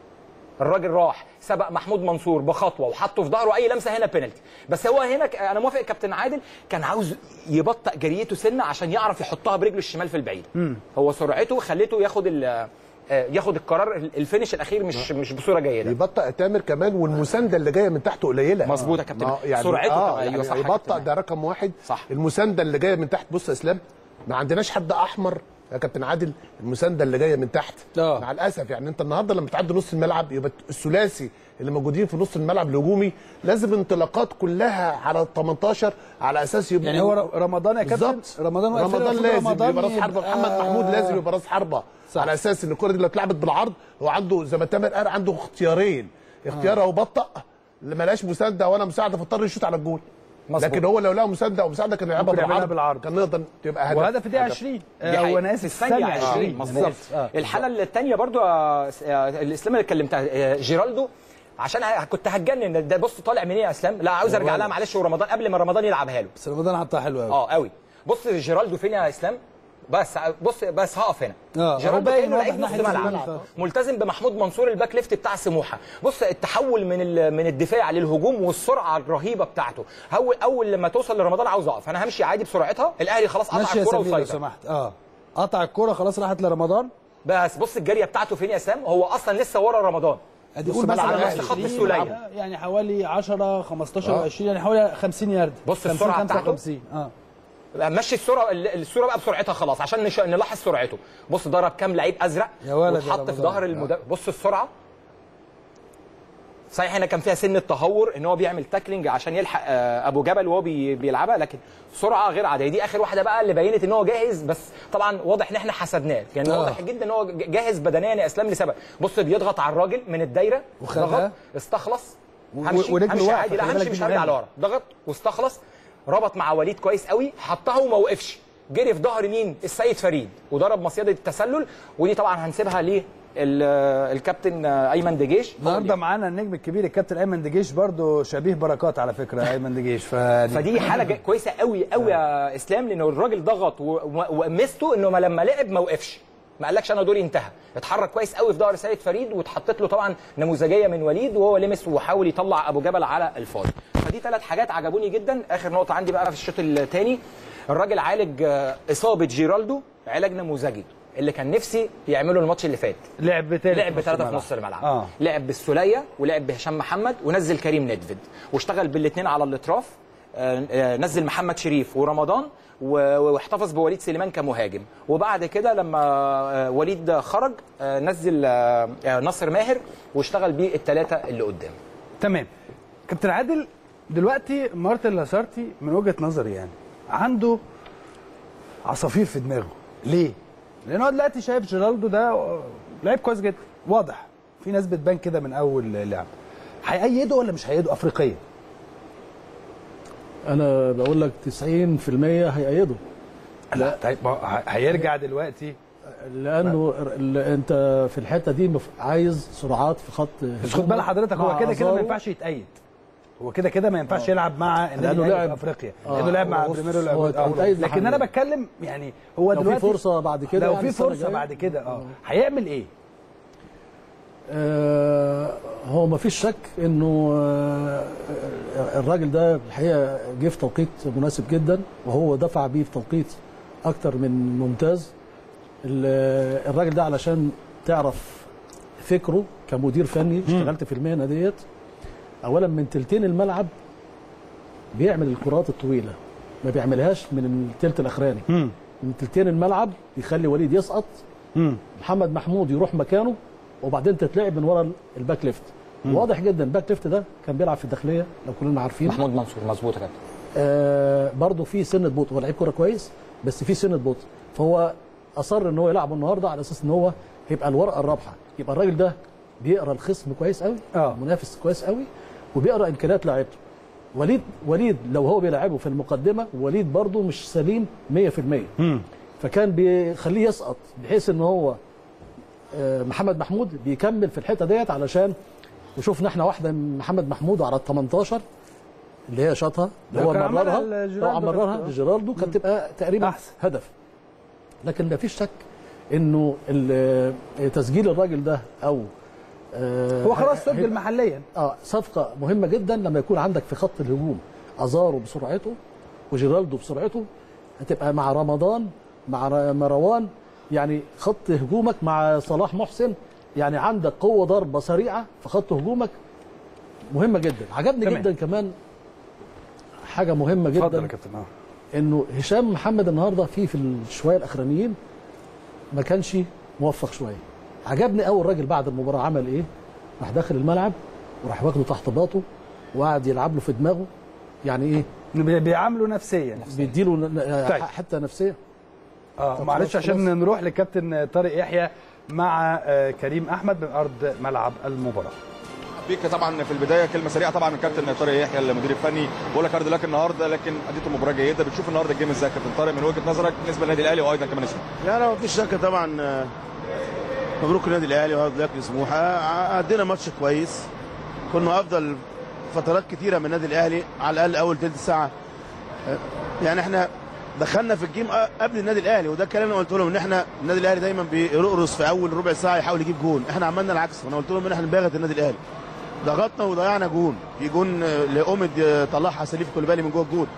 الراجل راح سبق محمود منصور بخطوه وحطه في ظهره اي لمسه هنا بينالتي بس هو هنا ك- انا موافق كابتن عادل كان عاوز يبطئ جريته سنه عشان يعرف يحطها برجله الشمال في البعيد هو سرعته خلته ياخد ال- آه، ياخد القرار الفينش الاخير مش مش بصوره جيده يبطأ تامر كمان والمسانده اللي جايه من تحته قليله مظبوط يا كابتن. ما- يعني سرعته آه كمان. يعني أيوة صح يا يبطأ كابتن. ده رقم واحد صح. المسانده اللي جايه من تحت بص يا اسلام ما عندناش حد احمر يا كابتن عادل المسانده اللي جايه من تحت آه. مع الاسف يعني انت النهارده لما تعدي نص الملعب يبقى الثلاثي اللي موجودين في نص الملعب الهجومي لازم انطلاقات كلها على ال 18 على اساس يبقى يعني هو ر- رمضان يا كابتن بالظبط رمضان واقف هنا، رمضان المفروض لازم رمضان يبقى راس حربه يبقى- محمد محمود لازم يبقى راس حربه صح. على اساس ان الكره دي لو اتلعبت بالعرض هو عنده زي ما تامر قال عنده اختيارين اختيار هو بطأ اللي ملهاش مسانده ولا مساعده فاضطر يشوط على الجول مظبوط. لكن هو لو لقى مسانده او مساعده كان يلعبها ممكن يعملها بالعرض بالعرض. كان نقدر تبقى هدف وهدف في دقيقه 20 دي آه، حقيقة. وانا اسف في الثانية 20 مظبوط آسف. آه. الحالة الثانية برضو آه، آه، الاسلام اللي اتكلمتها آه، جيرالدو عشان ه- كنت هتجنن ده بص طالع منين يا اسلام لا عاوز ارجع لها معلش ورمضان قبل ما رمضان يلعبها له بس رمضان حطها حلوه قوي اه قوي بص جيرالدو فين يا اسلام بس بص بس هقف هنا آه، هو جيرالدو باين كانه واضح لعيب نص ناحية ملعب الملعب. ملتزم بمحمود منصور الباك ليفت بتاع سموحه بص التحول من ال- من الدفاع للهجوم والسرعه الرهيبه بتاعته اول اول لما توصل لرمضان عاوز اقف انا همشي عادي بسرعتها الاهلي خلاص قطع ماشي يا الكوره سمير لو وسيطر سمحت اه قطع الكوره خلاص راحت لرمضان بس بص الجاريه بتاعته فين يا سام هو اصلا لسه ورا رمضان ادي نص قول ملعب مثلا الأهلي. خط 20 السولية. يعني حوالي 10 15 آه. 20 يعني حوالي 50 يارد بص 50 السرعة بتاعته. 55 اه مشي الصوره الصوره بقى بسرعتها خلاص عشان نش... نلاحظ سرعته بص ضرب كام لعيب ازرق يا ولد يا واتحط في رمضان. ظهر المدرب بص السرعه صحيح هنا كان فيها سن التهور ان هو بيعمل تاكلينج عشان يلحق آه، ابو جبل وهو بي... بيلعبها لكن سرعه غير عاديه دي اخر واحده بقى اللي بينت ان هو جاهز بس طبعا واضح ان احنا حسدناه يعني آه. واضح جدا ان هو ج- جاهز بدنيا يا اسلام لسبب بص بيضغط على الراجل من الدايره وخدها. ضغط استخلص و- همشي ورجله همشي واقفة، عادي لا خلي همشي بالك مش دي هرجع مهمة. لورا ضغط واستخلص ربط مع وليد كويس قوي حطها وما وقفش جري في ظهر مين السيد فريد وضرب مصيده التسلل ودي طبعا هنسيبها ليه ال- الكابتن ايمن دجيش النهارده معانا النجم الكبير الكابتن ايمن دجيش برضو شبيه بركات على فكره ايمن دجيش فدي فدي حاله جا- كويسه قوي قوي يا اسلام لان الراجل ضغط و- و- ومسته انه ما لما لعب ما وقفش ما قالكش انا دوري انتهى اتحرك كويس قوي في ظهر سيد فريد واتحطت له طبعا نموذجيه من وليد وهو لمس وحاول يطلع ابو جبل على الفاضي فدي ثلاث حاجات عجبوني جدا اخر نقطه عندي بقى في الشوط الثاني الراجل عالج آه، اصابه جيرالدو علاج نموذجي اللي كان نفسي يعمله الماتش اللي فات لعب بثالث لعب بثلاثه في نص الملعب اه لعب بالسوليه ولعب بهشام محمد ونزل كريم ندفد واشتغل بالاثنين على الاطراف آه، آه، نزل محمد شريف ورمضان و- واحتفظ بوليد سليمان كمهاجم وبعد كده لما آه، وليد خرج آه، نزل آه، آه، ناصر ماهر واشتغل بيه الثلاثه اللي قدام تمام كابتن عادل دلوقتي مارتن لاسارتي من وجهه نظري يعني عنده عصافير في دماغه ليه؟ لان هو دلوقتي شايف جيرالدو ده لعيب كويس جدا واضح في في ناس بتبان كده من اول لعب هيأيده ولا مش هيأيده افريقيا انا بقول لك 90% هيأيده لا طيب ما هو ه- هيرجع دلوقتي لانه ال- انت في الحته دي مف- عايز سرعات في خط بس خد بال حضرتك هو كده كده ما ينفعش يتأيد هو كده كده ما ينفعش يلعب مع النادي لأنه الأهلي لعب- في افريقيا آه. لانه لعب مع هو بريميرو هو لعب- آه. متأيد لكن انا لحد- بتكلم يعني هو لو في دلوقتي فرصه بعد كده لو يعني في السنة فرصه الجاية. بعد كده اه هيعمل ايه؟ آه، هو ما فيش شك انه آه، الراجل ده الحقيقه جه في توقيت مناسب جدا وهو دفع بيه في توقيت اكتر من ممتاز ال- الراجل ده علشان تعرف فكره كمدير فني اشتغلت في المهنه ديت اولا من تلتين الملعب بيعمل الكرات الطويله ما بيعملهاش من التلت الاخراني من تلتين الملعب يخلي وليد يسقط محمد محمود يروح مكانه وبعدين تتلعب من ورا الباك ليفت واضح جدا الباك ليفت ده كان بيلعب في الداخليه لو كلنا عارفين محمود منصور مظبوط يا كابتن آه برضه في سنه بطء هو لعيب كوره كويس بس في سنه بطء فهو اصر ان هو يلعبه النهارده على اساس ان هو هيبقى الورقه الرابحه يبقى الراجل ده بيقرا الخصم كويس قوي آه. منافس كويس قوي وبيقرا امكانيات لعيبته وليد وليد لو هو بيلعبه في المقدمه وليد برضه مش سليم 100% فكان بيخليه يسقط بحيث ان هو آه، محمد محمود بيكمل في الحته ديت علشان وشفنا احنا واحده من محمد محمود على ال 18 اللي هي شاطها اللي هو كان عملها مررها لجيرالدو هو مررها كانت- لجيرالدو كانت تبقى تقريبا أحسن. هدف لكن ما فيش شك انه ال- تسجيل الراجل ده او آه، هو خلاص هي- سجل محليا اه صفقه مهمه جدا لما يكون عندك في خط الهجوم ازارو بسرعته وجيرالدو بسرعته هتبقى مع رمضان مع ر- مروان يعني خط هجومك مع صلاح محسن يعني عندك قوه ضربه سريعه في خط هجومك مهمه جدا عجبني تمام. جدا كمان حاجه مهمه اتفضل يا جدا كابتن اه انه هشام محمد النهارده في في الشويه الاخرانيين ما كانش موفق شويه عجبني قوي الراجل بعد المباراه عمل ايه راح داخل الملعب وراح واخده تحت باطه وقعد يلعب له في دماغه يعني ايه بي- بيعامله نفسيا بيديله ن- طيب. حتى نفسيه اه طب معلش خلاص، عشان خلاص. نروح لكابتن طارق يحيى مع آه، كريم احمد من ارض ملعب المباراه بيك طبعا في البدايه كلمه سريعه طبعا من كابتن طارق يحيى المدير الفني بقول لك هارد لك النهارده لكن اديته مباراه جيده بتشوف النهارده الجيم ازاي يا كابتن طارق من وجهه نظرك بالنسبه للنادي الاهلي وايضا كمان اسمه لا لا مفيش شك طبعا آه، مبروك النادي الاهلي وهارد لك لسموحه ع- ادينا ماتش كويس كنا افضل فترات كتيره من النادي الاهلي على الاقل اول ثلث ساعه آه، يعني احنا دخلنا في الجيم أ- قبل النادي الاهلي وده الكلام اللي قلت لهم ان احنا النادي الاهلي دايما بيرقرص في اول ربع ساعه يحاول يجيب جون احنا عملنا العكس وانا قلت لهم ان احنا نباغت النادي الاهلي ضغطنا وضيعنا جون في جون آه، لاومد آه، طلعها سليف كوليبالي من جوه الجون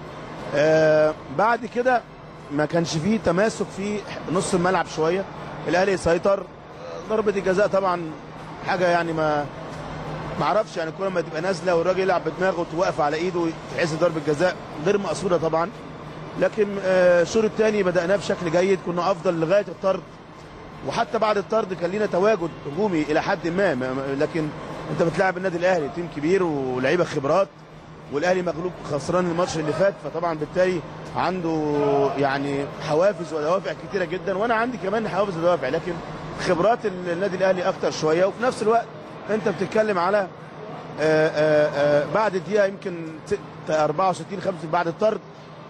آه بعد كده ما كانش فيه تماسك في نص الملعب شويه الاهلي سيطر ضربه الجزاء طبعا حاجه يعني ما ما اعرفش يعني كل ما تبقى نازله والراجل يلعب بدماغه وتوقف على ايده تحس ضربه جزاء غير مقصوده طبعا لكن آه، الشوط الثاني بداناه بشكل جيد كنا افضل لغايه الطرد وحتى بعد الطرد كان لينا تواجد هجومي الى حد ما ما- ما- لكن انت بتلاعب النادي الاهلي تيم كبير ولعيبه خبرات والاهلي مغلوب خسران الماتش اللي فات فطبعا بالتالي عنده يعني حوافز ودوافع كتيره جدا وانا عندي كمان حوافز ودوافع لكن خبرات ال- النادي الاهلي اكتر شويه وفي نفس الوقت انت بتتكلم على آه، آه، آه، بعد دقيقه يمكن ست- 64 5 بعد الطرد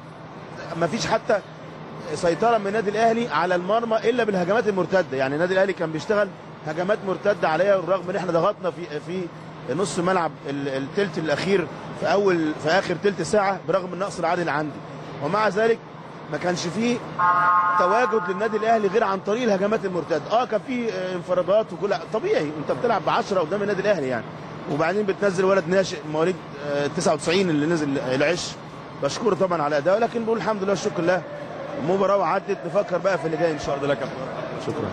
ما فيش حتى سيطره من النادي الاهلي على المرمى الا بالهجمات المرتده يعني النادي الاهلي كان بيشتغل هجمات مرتده عليها بالرغم ان احنا ضغطنا في في نص ملعب ال- التلت الاخير في اول في اخر تلت ساعه برغم النقص العادي اللي عندي ومع ذلك ما كانش فيه تواجد للنادي الاهلي غير عن طريق الهجمات المرتده اه كان في آه، انفرادات وكل طبيعي انت بتلعب ب 10 قدام النادي الاهلي يعني وبعدين بتنزل ولد ناشئ مواليد آه، 99 اللي نزل العش بشكره طبعا على اداؤه لكن بقول الحمد لله الشكر لله المباراه وعدت نفكر بقى في اللي جاي ان شاء الله لك شكرا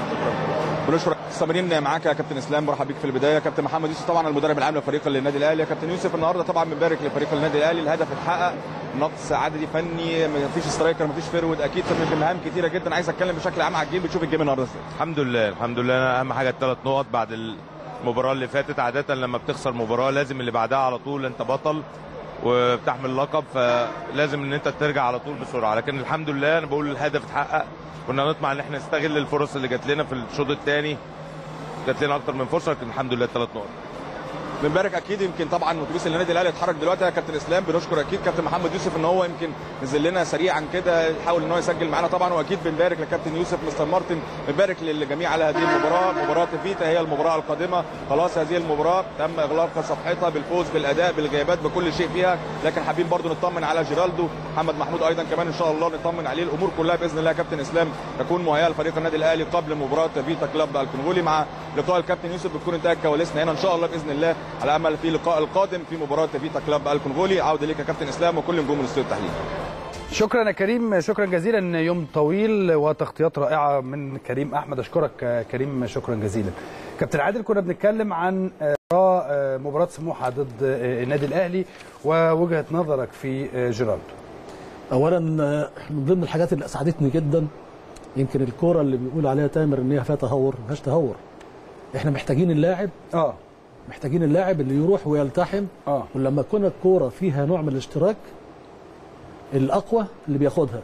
بنشكرك مستمرين معاك يا كابتن اسلام برحب بيك في البدايه كابتن محمد يوسف طبعا المدرب العام لفريق النادي الاهلي يا كابتن يوسف النهارده طبعا بنبارك لفريق النادي الاهلي الهدف اتحقق نقص عددي فني مفيش سترايكر مفيش فيرود اكيد في مهام كتيره جدا عايز اتكلم بشكل عام على الجيم بتشوف الجيم النهارده ازاي الحمد لله الحمد لله أنا اهم حاجه الثلاث نقط بعد المباراه اللي فاتت عاده لما بتخسر مباراه لازم اللي بعدها على طول انت بطل وبتحمل لقب فلازم ان انت ترجع على طول بسرعه لكن الحمد لله انا بقول الهدف اتحقق كنا نطمع ان احنا نستغل الفرص اللي جات لنا في الشوط الثاني جات لنا اكتر من فرصه لكن الحمد لله ثلاث نقط بنبارك اكيد يمكن طبعا اتوبيس النادي الاهلي اتحرك دلوقتي يا كابتن اسلام بنشكر اكيد كابتن محمد يوسف ان هو يمكن نزل لنا سريعا كده يحاول ان هو يسجل معانا طبعا واكيد بنبارك لكابتن يوسف مستر مارتن بنبارك للجميع على هذه المباراه مباراه فيتا هي المباراه القادمه خلاص هذه المباراه تم اغلاق صفحتها بالفوز بالاداء بالغيابات بكل شيء فيها لكن حابين برضو نطمن على جيرالدو محمد محمود ايضا كمان ان شاء الله نطمن عليه الامور كلها باذن الله يا كابتن اسلام تكون مهيئه لفريق النادي الاهلي قبل مباراه فيتا كلاب الكونغولي مع لقاء الكابتن يوسف بتكون انتهت كواليسنا هنا ان شاء الله باذن الله على امل في اللقاء القادم في مباراه فيتا كلاب الكونغولي عوده ليك يا كابتن اسلام وكل نجوم الاستوديو التحليل شكرا يا كريم شكرا جزيلا يوم طويل وتغطيات رائعه من كريم احمد اشكرك كريم شكرا جزيلا كابتن عادل كنا بنتكلم عن مباراه سموحه ضد النادي الاهلي ووجهه نظرك في جيرالدو اولا من ضمن الحاجات اللي اسعدتني جدا يمكن الكوره اللي بيقول عليها تامر ان هي فيها تهور ما فيهاش تهور احنا محتاجين اللاعب اه محتاجين اللاعب اللي يروح ويلتحم اه ولما تكون الكوره فيها نوع من الاشتراك الاقوى اللي بياخدها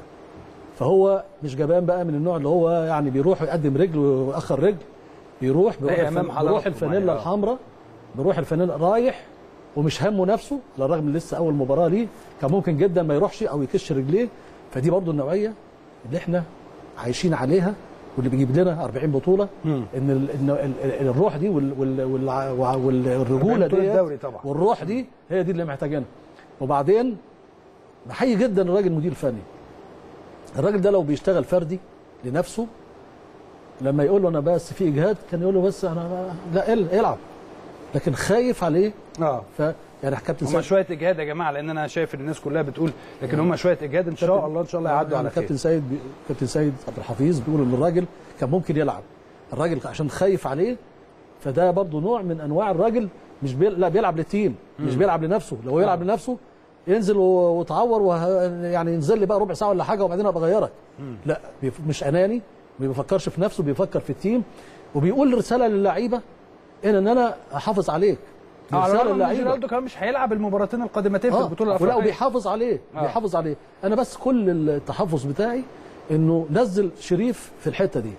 فهو مش جبان بقى من النوع اللي هو يعني بيروح يقدم رجل ويأخر رجل بيروح بيروح, لا، أمام الفن... حضراتكم بيروح الفانيلا يعني، آه. الحمراء بيروح الفانيلا رايح ومش همه نفسه على الرغم من لسه اول مباراه ليه كان ممكن جدا ما يروحش او يكش رجليه فدي برضو النوعيه اللي احنا عايشين عليها واللي بيجيب لنا 40 بطوله مم. ان ال... ان ال... ال- الروح دي وال... وال... وال... والرجوله بطولة دي الدوري طبعا. والروح دي هي دي اللي محتاجينها وبعدين بحيي جدا الراجل المدير الفني الراجل ده لو بيشتغل فردي لنفسه لما يقول له انا بس في اجهاد كان يقول له بس انا لا ال- العب لكن خايف عليه اه ف يعني كابتن هم سيد شويه اجهاد يا جماعه لان انا شايف ان الناس كلها بتقول لكن هم شويه اجهاد ان شاء الله ان شاء الله يعدوا يعني على خير كابتن سيد بي... كابتن سيد عبد الحفيظ بيقول ان الراجل كان ممكن يلعب الراجل عشان خايف عليه فده برضه نوع من انواع الراجل مش بي... لا بيلعب للتيم مش بيلعب لنفسه لو يلعب لنفسه ينزل و- وتعور وه... يعني ينزل لي بقى ربع ساعه ولا حاجه وبعدين ابقى اغيرك لا بيف... مش اناني ما بيفكرش في نفسه بيفكر في التيم وبيقول رساله للعيبه ان ان انا احافظ عليك آه، على رساله الرغم ان للعيبه جيرالدو كمان مش هيلعب المباراتين القادمتين في آه، البطوله ولا الافريقيه وبيحافظ عليه آه. بيحافظ عليه انا بس كل التحفظ بتاعي انه نزل شريف في الحته دي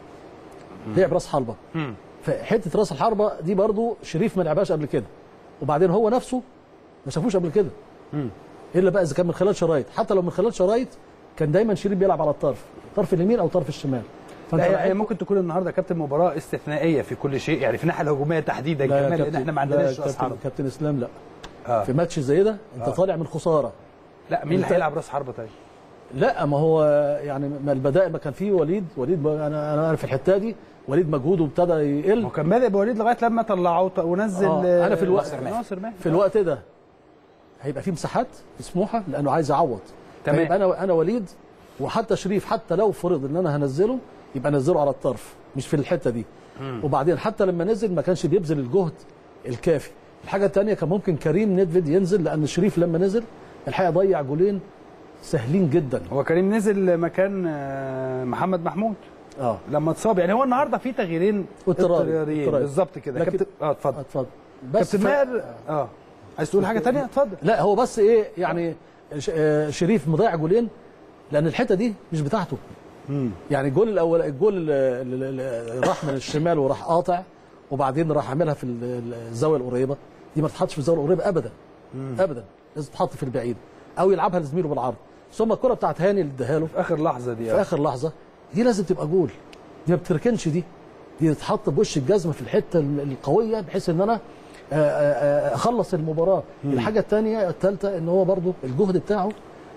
لعب راس حربه مم. فحته راس الحربه دي برضو شريف ما لعبهاش قبل كده وبعدين هو نفسه ما شافوش قبل كده مم. الا بقى اذا كان من خلال شرايط حتى لو من خلال شرايط كان دايما شريف بيلعب على الطرف طرف اليمين او طرف الشمال فانت لا هي- هي لعيب- ممكن تكون النهارده يا كابتن مباراه استثنائيه في كل شيء يعني في الناحيه الهجوميه تحديدا لا يا كمان لان كابتن- احنا ما لا عندناش يا راس كابتن, حربه كابتن اسلام لا آه. في ماتش زي ده انت طالع من خساره لا مين اللي أنت- هيلعب راس حربه طيب لا ما هو يعني ما البدائل ما كان فيه وليد وليد ب- انا انا عارف الحته دي وليد مجهوده ابتدى يقل هو كان بادئ بوليد لغايه لما طلعوه ط- ونزل آه، أنا في الوقت- ناصر ماهر ناصر ماهر في الوقت ده هيبقى فيه مساحات مسموحه لانه عايز يعوض تمام. فيبقى انا انا وليد وحتى شريف حتى لو فرض ان انا هنزله يبقى نزله على الطرف مش في الحته دي وبعدين حتى لما نزل ما كانش بيبذل الجهد الكافي الحاجه الثانيه كان ممكن كريم ندفيد ينزل لان شريف لما نزل الحقيقه ضيع جولين سهلين جدا هو كريم نزل مكان آه، محمد محمود اه لما اتصاب يعني هو النهارده في تغييرين واضطراري. اضطراريين اضطراري. بالظبط كده لكن- كابتن اه اتفضل اتفضل بس كابتن ف- ماهر اه عايز تقول حاجه ثانيه اتفضل لا هو بس ايه يعني ش- آه، شريف مضيع جولين لان الحته دي مش بتاعته يعني الجول الاول الجول اللي- اللي اللي راح من الشمال وراح قاطع وبعدين راح عاملها في ال- ال- الزاويه القريبه دي ما تتحطش في الزاويه القريبه ابدا ابدا لازم تتحط في البعيد او يلعبها لزميله بالعرض ثم الكره بتاعت هاني اللي اداها له في اخر لحظه دي في آه. اخر لحظه دي لازم تبقى جول دي ما بتركنش دي دي تتحط بوش الجزمه في الحته ال- القويه بحيث ان انا آه، آه، آه، اخلص المباراه الحاجه الثانيه الثالثه ان هو برضو الجهد بتاعه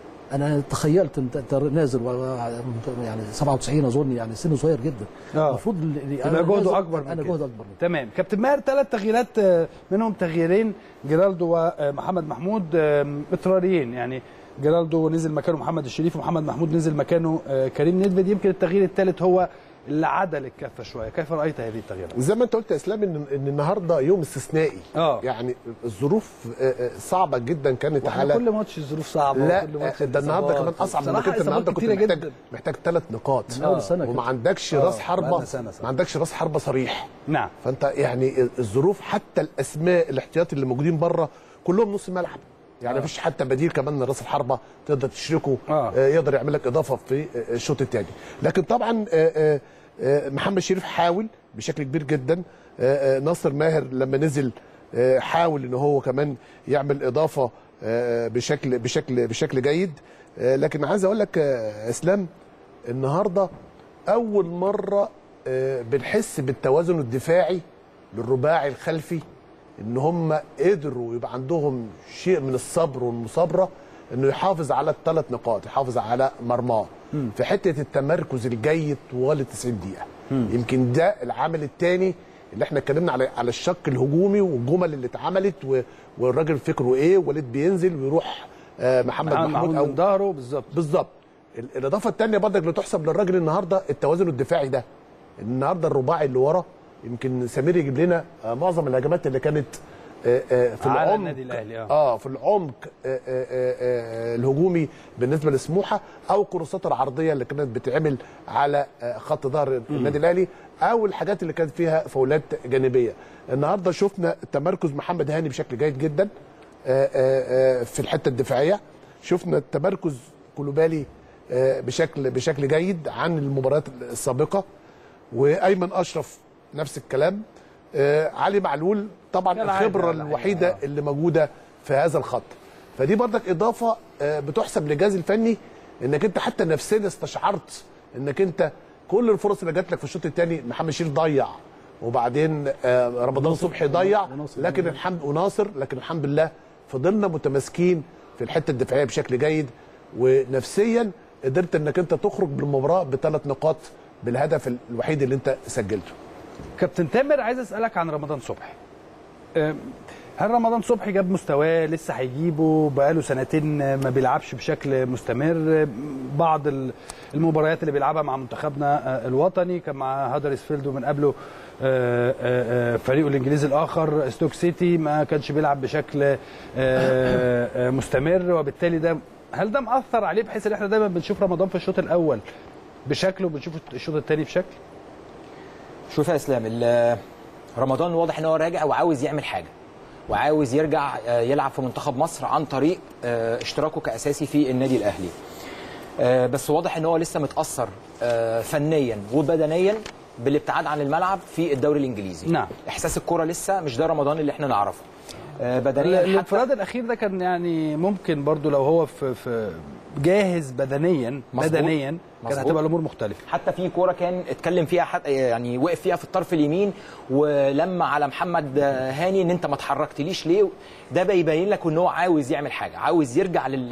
انا تخيلت انت انت نازل و- و- يعني 97 اظن يعني سنه صغير جدا آه. المفروض ال- يبقى أنا جهده نازل- أكبر من انا كده. جهد اكبر من تمام كابتن ماهر ثلاث تغييرات آه، منهم تغييرين جيرالدو ومحمد محمود آه، اضطراريين يعني جيرالدو نزل مكانه محمد الشريف ومحمد محمود نزل مكانه آه، كريم ندفد يمكن التغيير الثالث هو اللي عدل الكفه شويه كيف رايت هذه التغييرات زي ما انت قلت يا اسلام ان ان النهارده يوم استثنائي اه يعني الظروف آه، آه، صعبه جدا كانت واحنا على كل ماتش الظروف صعبه لا وكل ماتش آه، ده النهارده الإصابات. كمان اصعب من بصراحة كده النهارده إصابات كنت كتيرة محتاج جدا. محتاج ثلاث نقاط من أول السنة وما كده. عندكش آه، راس حربه بقالنا سنة صح. ما عندكش راس حربه صريح نعم فانت يعني الظروف حتى الاسماء الاحتياطي اللي موجودين بره كلهم نص ملعب يعني مفيش حتى بديل كمان من راس الحربه تقدر تشركه آه. آه. يقدر يعمل لك اضافه في آه، الشوط الثاني لكن طبعا آه، آه، آه، محمد شريف حاول بشكل كبير جدا آه، آه، ناصر ماهر لما نزل آه، حاول ان هو كمان يعمل اضافه آه، بشكل بشكل بشكل جيد آه، لكن عايز اقول لك آه، اسلام النهارده اول مره آه، بنحس بالتوازن الدفاعي للرباعي الخلفي ان هم قدروا يبقى عندهم شيء من الصبر والمصابره انه يحافظ على الثلاث نقاط يحافظ على مرماه في حته التمركز الجيد طوال ال 90 دقيقه يمكن ده العامل الثاني اللي احنا اتكلمنا على على الشق الهجومي والجمل اللي اتعملت و- والراجل فكره ايه وليد بينزل ويروح آه، محمد محمد محمود محمود او من ظهره بالظبط بالظبط ال- الاضافه الثانيه برضك اللي تحسب للراجل النهارده التوازن الدفاعي ده النهارده الرباعي اللي ورا يمكن سمير يجيب لنا آه، معظم الهجمات اللي كانت آه، آه، في على العمق النادي الأهلي، آه. اه في العمق آه، آه، آه، آه، الهجومي بالنسبه لسموحه او الكروسات العرضيه اللي كانت بتتعمل على آه، خط ظهر النادي الاهلي او الحاجات اللي كانت فيها فاولات جانبيه النهارده شفنا تمركز محمد هاني بشكل جيد جدا آه، آه، آه، في الحته الدفاعيه شفنا تمركز كولوبالي آه، بشكل بشكل جيد عن المباريات السابقه وايمن اشرف نفس الكلام آه، علي معلول طبعا كالعادة الخبره الحقيقة. الوحيده اللي موجوده في هذا الخط فدي برضك اضافه آه، بتحسب للجهاز الفني انك انت حتى نفسيا استشعرت انك انت كل الفرص اللي جات لك في الشوط الثاني محمد شريف ضيع وبعدين آه، رمضان صبحي ضيع وناصر لكن الحمد وناصر لكن الحمد لله فضلنا متماسكين في الحته الدفاعيه بشكل جيد ونفسيا قدرت انك انت تخرج بالمباراه بثلاث نقاط بالهدف الوحيد اللي انت سجلته كابتن تامر عايز اسالك عن رمضان صبحي أم، هل رمضان صبحي جاب مستواه لسه هيجيبه بقاله سنتين ما بيلعبش بشكل مستمر بعض ال- المباريات اللي بيلعبها مع منتخبنا آه، الوطني كان مع هادرسفيلد ومن قبله آه، آه، آه، فريقه الانجليزي الاخر ستوك سيتي ما كانش بيلعب بشكل آه، آه، مستمر وبالتالي ده هل ده مأثر عليه بحيث ان احنا دايما بنشوف رمضان في الشوط الاول بشكل وبنشوف الشوط الثاني بشكل شوف يا اسلام ال- رمضان واضح ان هو راجع وعاوز يعمل حاجه وعاوز يرجع آه، يلعب في منتخب مصر عن طريق آه، اشتراكه كاساسي في النادي الاهلي آه، بس واضح ان هو لسه متاثر آه، فنيا وبدنيا بالابتعاد عن الملعب في الدوري الانجليزي نعم. احساس الكره لسه مش ده رمضان اللي احنا نعرفه آه، بدنيا حتى الانفراد الاخير ده كان يعني ممكن برضو لو هو في, في جاهز بدنيا مظبوط. بدنيا كانت مظبوط. هتبقى الامور مختلفه حتى في كوره كان اتكلم فيها حتى يعني وقف فيها في الطرف اليمين ولما على محمد هاني ان انت ما اتحركتليش ليه ده بيبين لك ان هو عاوز يعمل حاجه عاوز يرجع لل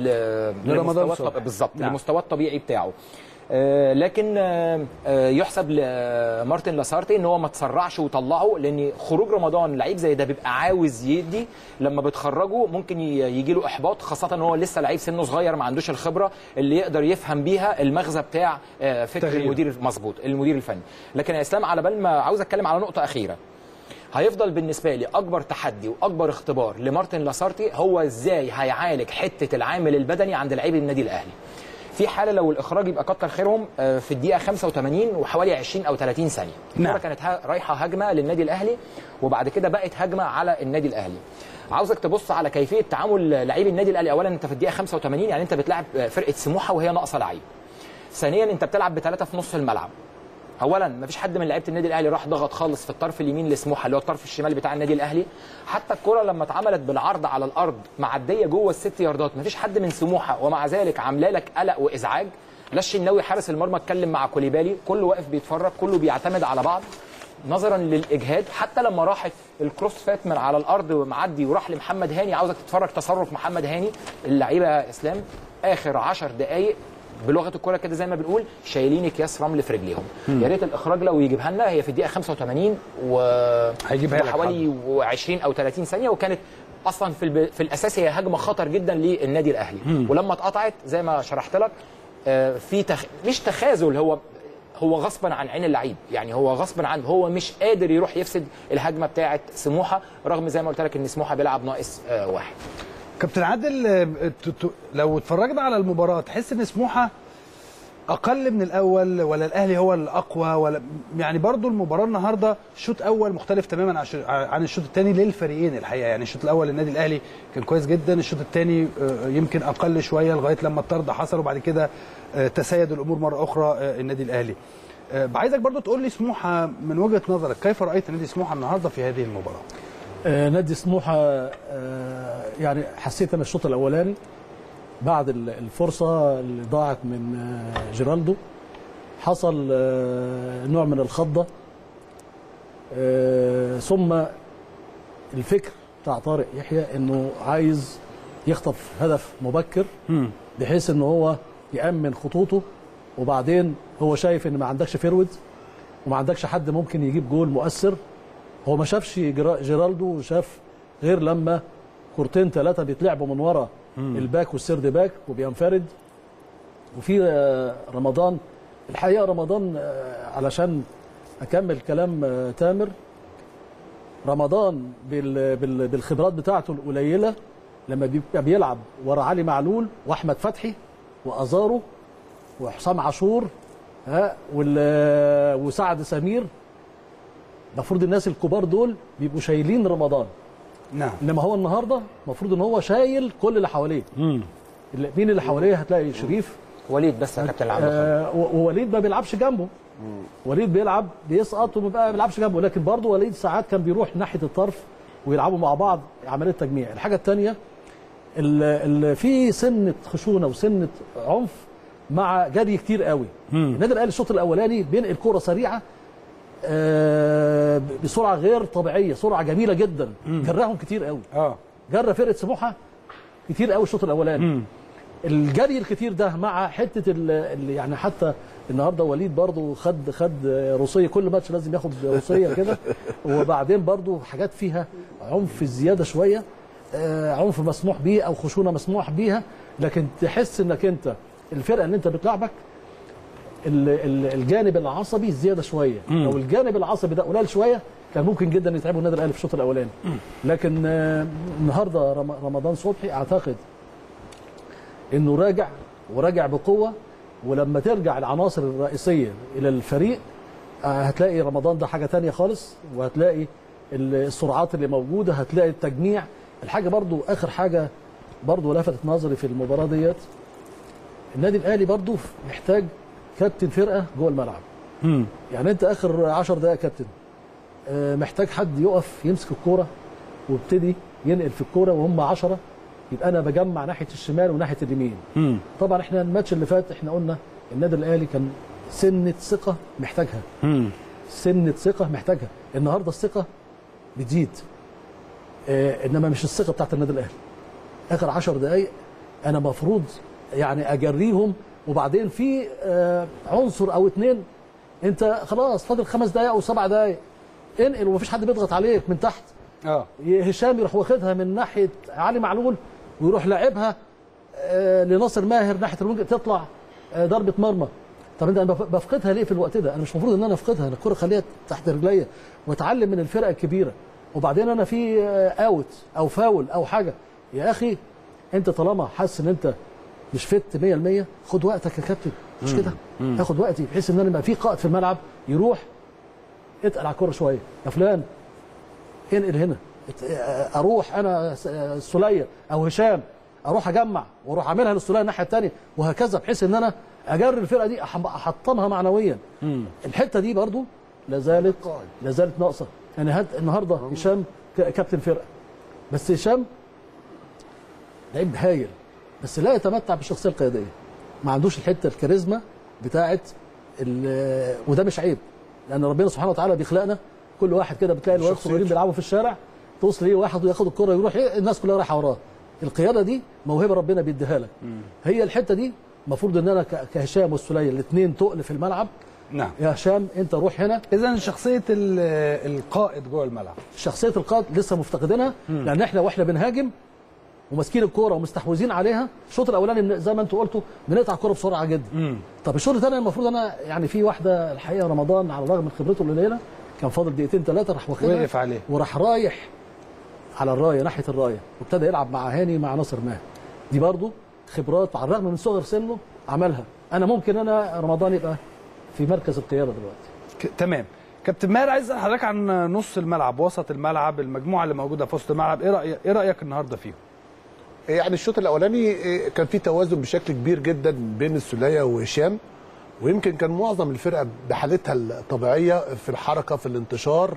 ل- لرمضان للمستوى صبحي. الطب- بالظبط نعم. للمستوى الطبيعي بتاعه آه، لكن آه، آه، يحسب لمارتن لاسارتي ان هو ما تسرعش وطلعه لان خروج رمضان لعيب زي ده بيبقى عاوز يدي لما بتخرجه ممكن ي- يجي له احباط خاصه ان هو لسه لعيب سنه صغير ما عندوش الخبره اللي يقدر يفهم بيها المغزى بتاع آه، فكر تغيير. المدير مظبوط المدير الفني لكن يا اسلام على بال ما عاوز اتكلم على نقطه اخيره هيفضل بالنسبه لي اكبر تحدي واكبر اختبار لمارتن لاسارتي هو ازاي هيعالج حته العامل البدني عند لعيب النادي الاهلي في حاله لو الاخراج يبقى كتر خيرهم آه، في الدقيقه 85 وحوالي 20 او 30 ثانيه نعم. الكره كانت ها- رايحه هجمه للنادي الاهلي وبعد كده بقت هجمه على النادي الاهلي عاوزك تبص على كيفيه تعامل لعيب النادي الاهلي اولا انت في الدقيقه 85 يعني انت بتلعب آه، فرقه سموحه وهي ناقصه لعيب ثانيا انت بتلعب بثلاثه في نص الملعب اولا مفيش حد من لعيبه النادي الاهلي راح ضغط خالص في الطرف اليمين لسموحه اللي هو الطرف الشمالي بتاع النادي الاهلي حتى الكره لما اتعملت بالعرض على الارض معديه جوه الست ياردات مفيش حد من سموحه ومع ذلك عامله لك قلق وازعاج لا الشناوي حارس المرمى اتكلم مع كوليبالي كله واقف بيتفرج كله بيعتمد على بعض نظرا للاجهاد حتى لما راحت الكروس فات من على الارض ومعدي وراح لمحمد هاني عاوزك تتفرج تصرف محمد هاني اللعيبه يا اسلام اخر 10 دقائق بلغه الكوره كده زي ما بنقول شايلين اكياس رمل في رجليهم يا ريت الاخراج لو يجيبها لنا هي في الدقيقه 85 و هيجيبها لك حوالي 20 او 30 ثانيه وكانت اصلا في الب... في الاساس هي هجمه خطر جدا للنادي الاهلي ولما اتقطعت زي ما شرحت لك آه، في تخ... مش تخاذل هو هو غصبا عن عين اللعيب يعني هو غصبا عنه هو مش قادر يروح يفسد الهجمه بتاعه سموحه رغم زي ما قلت لك ان سموحه بيلعب ناقص آه، واحد كابتن عادل آه، ت- ت- لو اتفرجنا على المباراه تحس ان سموحه اقل من الاول ولا الاهلي هو الاقوى ولا يعني برضو المباراه النهارده شوط اول مختلف تماما عن الش- عن الشوط الثاني للفريقين الحقيقه يعني الشوط الاول النادي الاهلي كان كويس جدا الشوط الثاني يمكن اقل شويه لغايه لما الطرد حصل وبعد كده آه، تسيد الامور مره اخرى آه، النادي الاهلي آه، عايزك برضو تقول لي سموحه من وجهه نظرك كيف رايت نادي سموحه النهارده في هذه المباراه آه، نادي سموحه آه، يعني حسيت انا الشوط الاولاني بعد ال- الفرصه اللي ضاعت من آه، جيرالدو حصل آه، نوع من الخضه آه، ثم الفكر بتاع طارق يحيى انه عايز يخطف هدف مبكر بحيث ان هو يامن خطوطه وبعدين هو شايف ان ما عندكش فيرود وما عندكش حد ممكن يجيب جول مؤثر هو ما شافش جرا- جيرالدو وشاف غير لما كورتين ثلاثه بيتلعبوا من ورا الباك والسيرد باك وبينفرد وفي آه، رمضان الحقيقه رمضان آه، علشان اكمل كلام آه، تامر رمضان بال- بال- بالخبرات بتاعته القليله لما بيبقى بيلعب ورا علي معلول واحمد فتحي وازارو وحسام عاشور ها وال- وسعد سمير المفروض الناس الكبار دول بيبقوا شايلين رمضان نعم انما هو النهارده المفروض ان هو شايل كل اللي حواليه اللي- مين اللي حواليه هتلاقي شريف وليد بس يا كابتن اللي عنده خبرة. آه و- ووليد ما بيلعبش جنبه وليد بيلعب بيسقط وما بقى بيلعبش جنبه لكن برضه وليد ساعات كان بيروح ناحيه الطرف ويلعبوا مع بعض عمليه تجميع الحاجه الثانيه في سنه خشونه وسنه عنف مع جري كتير قوي النادي الاهلي الشوط الاولاني بينقل كره سريعه آه، بسرعه غير طبيعيه سرعه جميله جدا جراهم كتير قوي اه جرى فرقه سموحه كتير قوي الشوط الاولاني الجري الكتير ده مع حته ال- اللي يعني حتى النهارده وليد برضو خد خد روسيه كل ماتش لازم ياخد روسيه كده وبعدين برضو حاجات فيها عنف زياده شويه آه، عنف مسموح بيه او خشونه مسموح بيها لكن تحس انك انت الفرقه اللي انت بتلعبك ال- ال- الجانب العصبي زياده شويه لو الجانب العصبي ده قليل شويه كان ممكن جدا يتعبوا النادي الاهلي في الشوط الاولاني لكن آه، النهارده رم- رمضان صبحي اعتقد انه راجع وراجع بقوه ولما ترجع العناصر الرئيسيه الى الفريق آه، هتلاقي رمضان ده حاجه تانية خالص وهتلاقي ال- السرعات اللي موجوده هتلاقي التجميع الحاجه برضو اخر حاجه برضو لفتت نظري في المباراه ديت النادي الاهلي برضو محتاج كابتن فرقه جوه الملعب يعني انت اخر 10 دقائق كابتن آه، محتاج حد يقف يمسك الكوره ويبتدي ينقل في الكوره وهم 10 يبقى انا بجمع ناحيه الشمال وناحيه اليمين طبعا احنا الماتش اللي فات احنا قلنا النادي الاهلي كان سنه ثقه محتاجها سنه ثقه محتاجها النهارده الثقه بتزيد آه انما مش الثقه بتاعت النادي الاهلي اخر 10 دقائق انا مفروض يعني اجريهم وبعدين في آه عنصر او اتنين انت خلاص فاضل خمس دقائق او سبع دقائق انقل ومفيش حد بيضغط عليك من تحت اه هشام يروح واخدها من ناحيه علي معلول ويروح لاعبها آه، لناصر ماهر ناحيه الوينج تطلع آه، ضربه مرمى طب انت انا بف- بفقدها ليه في الوقت ده؟ انا مش المفروض ان انا افقدها انا الكره خليها تحت رجليا واتعلم من الفرقه الكبيره وبعدين انا في آه، اوت او فاول او حاجه يا اخي انت طالما حاسس ان انت مش فت 100% خد وقتك يا كابتن مش كده اخد وقتي بحيث ان انا يبقى في قائد في الملعب يروح اتقل على الكوره شويه يا فلان انقل هنا ات- اروح انا س- السوليه او هشام اروح اجمع واروح اعملها للسوليه الناحيه الثانيه وهكذا بحيث ان انا اجري الفرقه دي أح- احطمها معنويا الحته دي برضو لا زالت لا زالت ناقصه يعني هاد النهارده هشام ك- كابتن فرقه بس هشام لعيب هايل بس لا يتمتع بالشخصيه القياديه ما عندوش الحته الكاريزما بتاعه ال- وده مش عيب لان ربنا سبحانه وتعالى بيخلقنا كل واحد كده بتلاقي الولاد الصغيرين بيلعبوا في الشارع توصل ليه واحد وياخد الكره يروح إيه، الناس كلها رايحه وراه القياده دي موهبه ربنا بيديها لك هي الحته دي المفروض ان انا ك- كهشام والسليه الاثنين تقل في الملعب نعم يا هشام انت روح هنا اذا شخصيه ال- القائد جوه الملعب شخصيه القائد لسه مفتقدينها لان احنا واحنا بنهاجم وماسكين الكوره ومستحوذين عليها الشوط الاولاني من- زي ما انتوا قلتوا بنقطع الكوره بسرعه جدا طب الشوط الثاني المفروض انا يعني في واحده الحقيقه رمضان على الرغم من خبرته القليله كان فاضل دقيقتين ثلاثه راح واخدها وقف عليه. وراح رايح على الرايه ناحيه الرايه وابتدى يلعب مع هاني مع ناصر ماهر دي برضو خبرات على الرغم من صغر سنه عملها انا ممكن انا رمضان يبقى في مركز القياده دلوقتي ك- تمام كابتن ماهر عايز اسال حضرتك عن نص الملعب وسط الملعب المجموعه اللي موجوده في وسط الملعب ايه رايك ايه رايك النهارده فيهم يعني الشوط الاولاني إيه، كان في توازن بشكل كبير جدا بين السوليه وهشام ويمكن كان معظم الفرقه بحالتها الطبيعيه في الحركه في الانتشار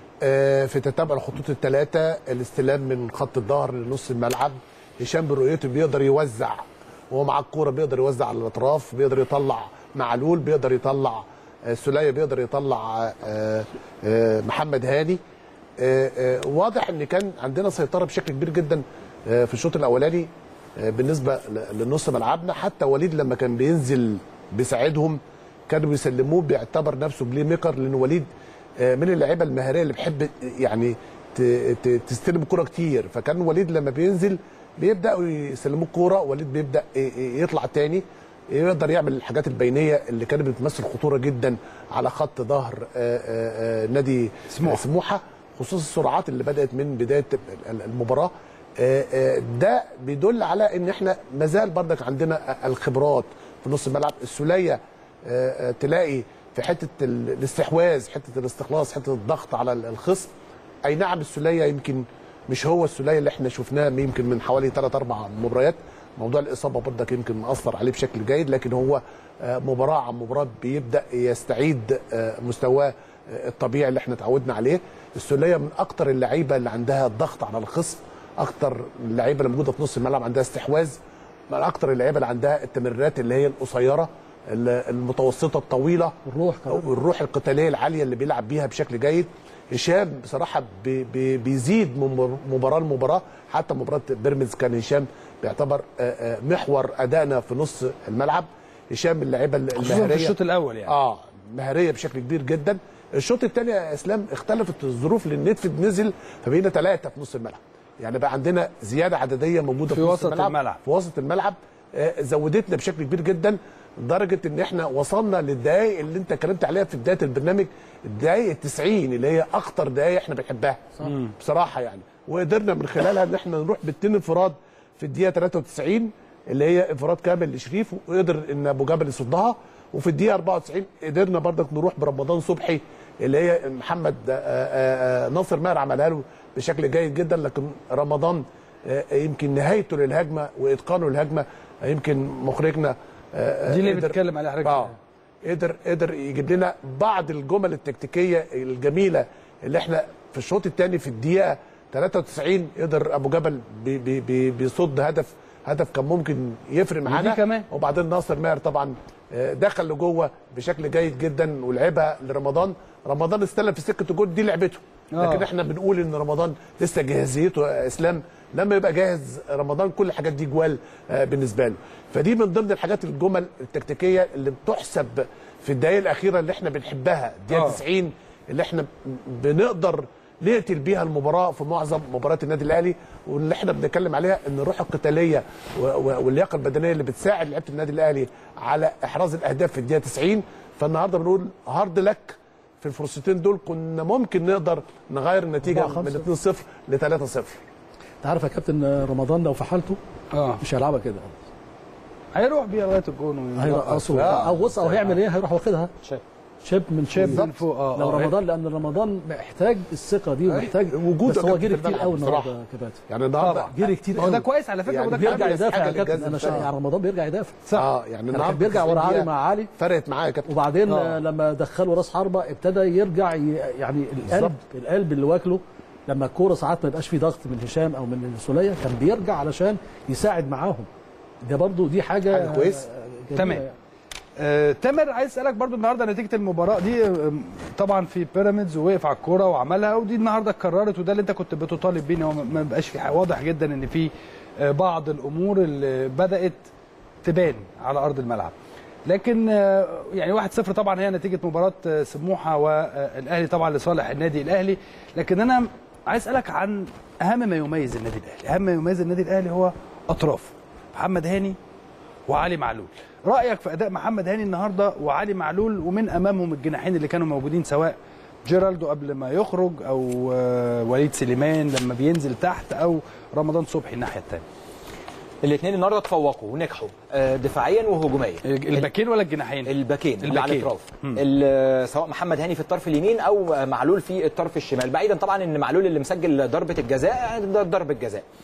آه، في تتابع الخطوط الثلاثه الاستلام من خط الظهر لنص الملعب هشام برؤيته بيقدر يوزع وهو مع الكوره بيقدر يوزع على الاطراف بيقدر يطلع معلول بيقدر يطلع آه، سوليه بيقدر يطلع آه، آه، محمد هاني آه، آه، واضح ان كان عندنا سيطره بشكل كبير جدا آه، في الشوط الاولاني آه، بالنسبه ل- لنص ملعبنا حتى وليد لما كان بينزل بيساعدهم كانوا بيسلموه بيعتبر نفسه بلاي ميكر لان وليد آه، من اللعيبه المهاريه اللي بيحب يعني ت- ت- تستلم الكوره كتير فكان وليد لما بينزل بيبداوا يسلموه الكوره وليد بيبدا ي- ي- يطلع تاني يقدر يعمل الحاجات البينيه اللي كانت بتمثل خطوره جدا على خط ظهر آه، آه، آه، نادي سموحه, سموحه خصوصا السرعات اللي بدات من بدايه ال- المباراه آه، آه، ده بيدل على ان احنا مازال برضك عندنا الخبرات في نص الملعب السوليه آه، آه، تلاقي في حته ال- الاستحواذ حته الاستخلاص حته الضغط على ال- الخصم اي نعم السوليه يمكن مش هو السوليه اللي احنا شفناه يمكن من حوالي 3 4 مباريات موضوع الاصابه برضك يمكن مأثر عليه بشكل جيد لكن هو آه، مباراه عن مباراه بيبدا يستعيد آه، مستواه آه، الطبيعي اللي احنا اتعودنا عليه السوليه من اكتر اللعيبه اللي عندها الضغط على الخصم اكتر اللعيبه اللي موجوده في نص الملعب عندها استحواذ من اكتر اللعيبه اللي عندها التمريرات اللي هي القصيره ال- المتوسطه الطويله الروح كمان. الروح القتاليه العاليه اللي بيلعب بيها بشكل جيد هشام بصراحه بي بي بيزيد من مر- مباراه لمباراه حتى مباراه بيراميدز كان هشام بيعتبر آه، آه، محور ادائنا في نص الملعب هشام من اللعيبه خصوصا المهاريه في الشوط الاول يعني اه مهاريه بشكل كبير جدا الشوط الثاني يا اسلام اختلفت الظروف لان نتفد نزل فبقينا ثلاثه في نص الملعب يعني بقى عندنا زياده عدديه موجوده في في, نص وسط الملعب. في وسط الملعب آه، زودتنا بشكل كبير جدا لدرجه ان احنا وصلنا للدقائق اللي انت اتكلمت عليها في بدايه البرنامج الدقائق ال 90 اللي هي اخطر دقائق احنا بنحبها صح. بصراحه يعني وقدرنا من خلالها ان احنا نروح بالتين انفراد في الدقيقه 93 اللي هي انفراد كامل لشريف وقدر ان ابو جبل يصدها وفي الدقيقه 94 قدرنا برضك نروح برمضان صبحي اللي هي محمد آه، آه، آه، ناصر ماهر عملها له بشكل جيد جدا لكن رمضان آه، يمكن نهايته للهجمه واتقانه للهجمه آه، يمكن مخرجنا آه، دي اللي قدر- بتتكلم عليها حضرتك اه قدر قدر يجيب لنا بعض الجمل التكتيكيه الجميله اللي احنا في الشوط الثاني في الدقيقه 93 قدر ابو جبل بي بي بي بيصد هدف هدف كان ممكن يفرق معانا كمان. وبعدين ناصر ماهر طبعا آه، دخل لجوه بشكل جيد جدا ولعبها لرمضان رمضان استلم في سكه الجول دي لعبته آه. لكن احنا بنقول ان رمضان لسه جاهزيته يا اسلام لما يبقى جاهز رمضان كل الحاجات دي جوال آه، بالنسبه له فدي من ضمن الحاجات الجمل التكتيكيه اللي بتحسب في الدقائق الاخيره اللي احنا بنحبها الدقيقه آه. 90 اللي احنا بنقدر نقتل بيها المباراه في معظم مباريات النادي الاهلي واللي احنا بنتكلم عليها ان الروح القتاليه و- و- واللياقه البدنيه اللي بتساعد لعيبه النادي الاهلي على احراز الاهداف في الدقيقه 90 فالنهارده بنقول هارد لك في الفرصتين دول كنا ممكن نقدر نغير النتيجه أربعة خمسة. من 2-0 ل 3-0 انت عارف يا كابتن رمضان لو في حالته اه مش هيلعبها كده هيروح بيها لغايه الجون ويرقص. هيرقصوا آه. او بص او هيعمل ايه هيروح واخدها شايف. شيب من شيب شيب من فوق اه لو آه. رمضان لان رمضان محتاج الثقه دي ومحتاج وجوده بس هو كابتن جري في كتير الملعب قوي بصراحة. النهارده يا كباتن يعني النهارده طبعا جري كتير هو ده قوي كويس على فكره يعني وده بيرجع كلام يدافع حاجة يا كابتن للجذب انا شا... بصراحة. يعني رمضان بيرجع يدافع اه يعني يعني كان بيرجع ورا علي مع علي فرقت معايا يا كابتن وبعدين آه. آه. لما دخلوا راس حربه ابتدى يرجع ي... يعني القلب القلب اللي واكله لما الكوره ساعات ما يبقاش في ضغط من هشام او من السوليه كان بيرجع علشان يساعد معاهم ده برضو دي حاجه حاجة كويس. آه، جميلة تمام. يعني. آه، تامر عايز اسالك برضو النهارده نتيجه المباراه دي آه، طبعا في بيراميدز ووقف على الكوره وعملها ودي النهارده اتكررت وده اللي انت كنت بتطالب بيه ان هو ما بقاش في حاجة. واضح جدا ان في آه، بعض الامور اللي بدات تبان على ارض الملعب لكن آه، يعني 1-0 طبعا هي نتيجه مباراه آه، سموحه والاهلي طبعا لصالح النادي الاهلي لكن انا عايز اسالك عن اهم ما يميز النادي الاهلي اهم ما يميز النادي الاهلي هو اطرافه محمد هاني وعلي معلول رايك في اداء محمد هاني النهارده وعلي معلول ومن امامهم الجناحين اللي كانوا موجودين سواء جيرالدو قبل ما يخرج او آه، وليد سليمان لما بينزل تحت او رمضان صبحي الناحيه الثانيه الاثنين النهارده تفوقوا ونجحوا آه، دفاعيا وهجوميا الباكين ولا الجناحين الباكين اللي على الباكين. الاطراف ال- سواء محمد هاني في الطرف اليمين او معلول في الطرف الشمال بعيدا طبعا ان معلول اللي مسجل ضربه الجزاء ده ضربه جزاء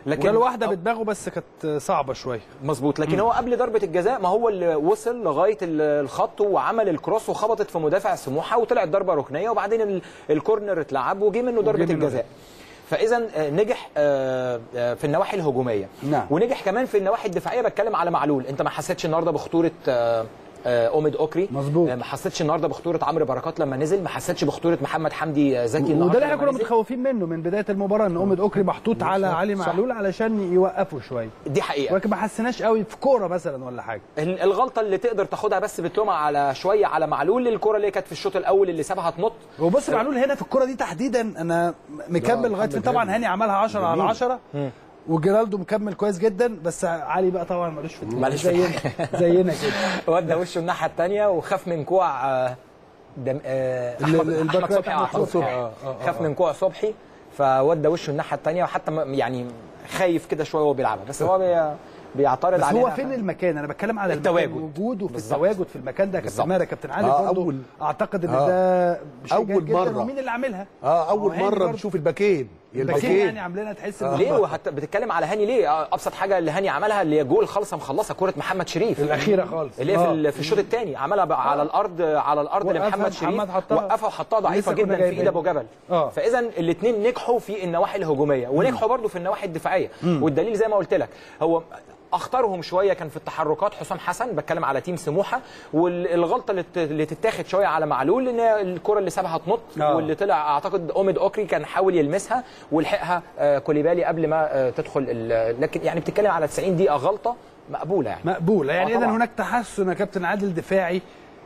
لكن جاله واحده بدماغه بس كانت صعبه شويه مظبوط لكن هو قبل ضربه الجزاء ما هو اللي وصل لغايه ال- الخط وعمل الكروس وخبطت في مدافع سموحه وطلعت ضربه ركنيه وبعدين ال- الكورنر اتلعب وجه منه ضربه منه الجزاء فاذا آه، نجح آه، آه، في النواحي الهجوميه نعم. ونجح كمان في النواحي الدفاعيه بتكلم على معلول انت ما حسيتش النهارده بخطوره آه، آه، اوميد اوكري مظبوط. آه، ما حسيتش النهارده بخطوره عمرو بركات لما نزل ما حسيتش بخطوره محمد حمدي آه، زكي وده النهارده اللي احنا لما كنا نزل. متخوفين منه من بدايه المباراه ان اوميد اوكري محطوط على علي معلول علشان يوقفه شويه دي حقيقه ولكن ما حسيناش قوي في كوره مثلا ولا حاجه ال- الغلطه اللي تقدر تاخدها بس بتلومها على شويه على معلول الكره اللي كانت في الشوط الاول اللي سابها تنط وبص معلول هنا في الكوره دي تحديدا انا مكمل لغايه فين طبعا هاني عملها 10 على 10 وجيرالدو مكمل كويس جدا بس علي بقى طبعا ملوش في الدنيا. مالوش في زينا زينا كده ودى وشه الناحيه الثانيه وخاف من كوع آه، دم آه، ال- احمد ال- الباك احمد رايت صبحي أحمد أحمد صبحي. صبحي آه، آه، آه، خاف من كوع صبحي فودى وشه الناحيه الثانيه وحتى ما- يعني خايف كده شويه وهو بيلعبها بس هو بي- بيعترض بس عليها هو فين المكان انا بتكلم على التواجد. المكان وجوده في بالظبط. التواجد في المكان ده كابتن بالظبط. ماهر كابتن علي آه، برضه أول- اعتقد ان آه. ده شيء أول جيد جدا مرة. ومين اللي عاملها اه اول هاني مره برضه. نشوف الباكين الباكين يعني عاملينها تحس ان ليه وحتى بتتكلم على هاني ليه آه، ابسط حاجه اللي هاني عملها اللي هي جول خالصه مخلصه كره محمد شريف الاخيره خالص اللي هي في, آه. ال- في الشوط الثاني عملها بقى على الارض على الارض وقفها لمحمد شريف محمد حطها. وقفها وحطها ضعيفه لسه كنا جدا في جايبين. ايد ابو جبل آه. فاذا الاثنين نجحوا في النواحي الهجوميه ونجحوا برضو في النواحي الدفاعيه والدليل زي ما قلت لك هو اخطرهم شويه كان في التحركات حسام حسن بتكلم على تيم سموحه والغلطه اللي ت- اللي تتاخد شويه على معلول ان الكره اللي سابها تنط آه. واللي طلع اعتقد اوميد اوكري كان حاول يلمسها ولحقها آه، كوليبالي قبل ما آه، تدخل ال- لكن يعني بتتكلم على 90 دقيقه غلطه مقبوله يعني مقبوله يعني آه اذا طبعاً. هناك تحسن يا كابتن عادل دفاعي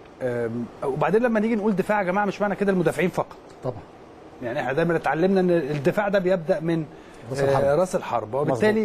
أم، وبعدين لما نيجي نقول دفاع يا جماعه مش معنى كده المدافعين فقط طبعا يعني احنا دايما اتعلمنا ان الدفاع ده بيبدا من راس آه، الحربة. راس الحربه وبالتالي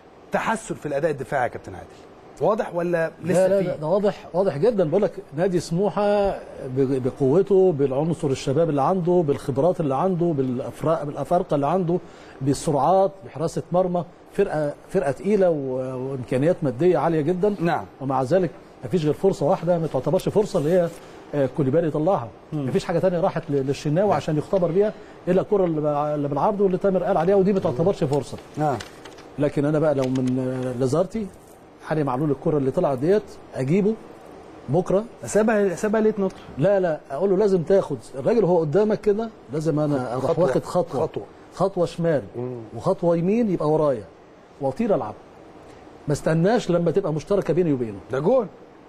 تحسن في الاداء الدفاعي يا كابتن عادل واضح ولا لسه لا لا في لا ده واضح واضح جدا بقول لك نادي سموحه ب- بقوته بالعنصر الشباب اللي عنده بالخبرات اللي عنده بالافرق بالافارقه اللي عنده بالسرعات بحراسه مرمى فرقه فرقه تقيله و- وامكانيات ماديه عاليه جدا نعم ومع ذلك ما فيش غير فرصه واحده ما تعتبرش فرصه اللي هي آه، كوليبالي طلعها ما فيش حاجه تانية راحت ل- للشناوي عشان يختبر بيها الا الكره اللي بع- اللي بالعرض واللي تامر قال عليها ودي ما تعتبرش فرصه نعم لكن انا بقى لو من آه، لازارتي علي معلول الكره اللي طلعت ديت اجيبه بكره سابها سابها ليه تنط لا لا اقول له لازم تاخد الراجل وهو قدامك كده لازم انا اروح خطوة- واخد خطوه خطوة. خطوه شمال وخطوه يمين يبقى ورايا واطير العب ما استناش لما تبقى مشتركه بيني وبينه ده جول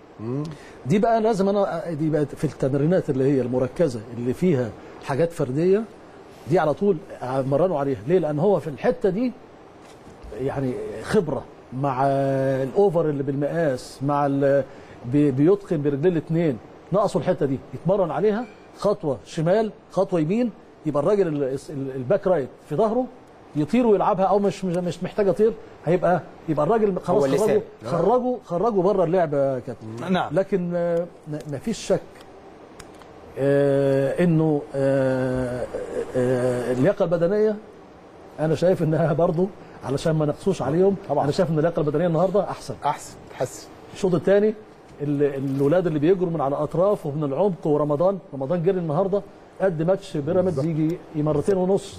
دي بقى لازم انا دي بقى في التمرينات اللي هي المركزه اللي فيها حاجات فرديه دي على طول مرنوا عليها ليه لان هو في الحته دي يعني خبره مع الاوفر اللي بالمقاس مع ال- بي- بيتقن برجليه الاثنين نقصوا الحته دي يتمرن عليها خطوه شمال خطوه يمين يبقى الراجل ال- ال- الباك رايت في ظهره يطير ويلعبها او مش مش مش محتاج يطير هيبقى يبقى الراجل خلاص اللي خرجه ساب. خرجه خرجه بره اللعبه يا كابتن نعم لكن آه، ما فيش شك آه، انه آه، آه، اللياقه البدنيه انا شايف انها برضو علشان ما نقصوش عليهم طبعا. انا شايف ان اللياقه البدنيه النهارده احسن احسن تحسن الشوط الثاني الاولاد اللي بيجروا من على الاطراف ومن العمق ورمضان رمضان جري النهارده قد ماتش بيراميدز يجي مرتين ونص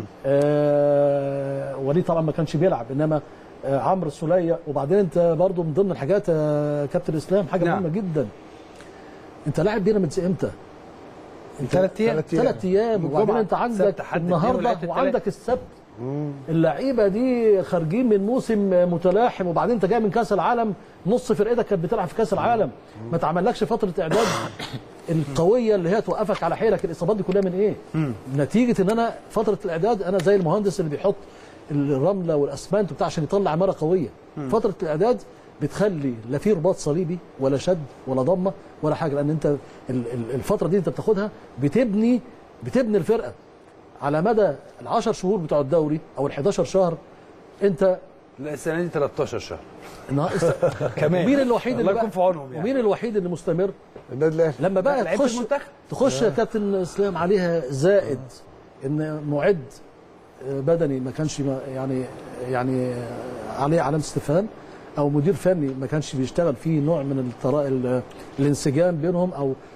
آه وليد طبعا ما كانش بيلعب انما آه عمرو السوليه وبعدين انت برضو من ضمن الحاجات يا كابتن اسلام حاجه نعم. مهمه جدا انت لاعب بيراميدز امتى؟ ثلاث ايام ثلاث ايام وبعدين الجمعة، انت عندك سبت، حد، اثنين، النهارده ولعبت التلات. وعندك السبت اللعيبه دي خارجين من موسم متلاحم وبعدين انت جاي من كاس العالم نص فرقتك كانت بتلعب في كاس العالم ما تعملكش فتره اعداد القويه اللي هي توقفك على حيلك الاصابات دي كلها من ايه؟ نتيجه ان انا فتره الاعداد انا زي المهندس اللي بيحط الرمله والاسمنت بتاع عشان يطلع عماره قويه فتره الاعداد بتخلي لا في رباط صليبي ولا شد ولا ضمه ولا حاجه لان انت ال- ال- الفتره دي انت بتاخدها بتبني بتبني الفرقه على مدى ال10 شهور بتوع الدوري او ال11 شهر انت لا السنه دي 13 شهر النهار- كمان. مين الوحيد الله اللي يكون بقى- في عونهم يعني. ومين الوحيد اللي مستمر النادي الاهلي لما بقى لعيبة تخش المنتخب. تخش يا كابتن اسلام عليها زائد ان معد بدني ما كانش ما- يعني يعني عليه علامه استفهام او مدير فني ما كانش بيشتغل فيه نوع من الطرا... ال- الانسجام بينهم او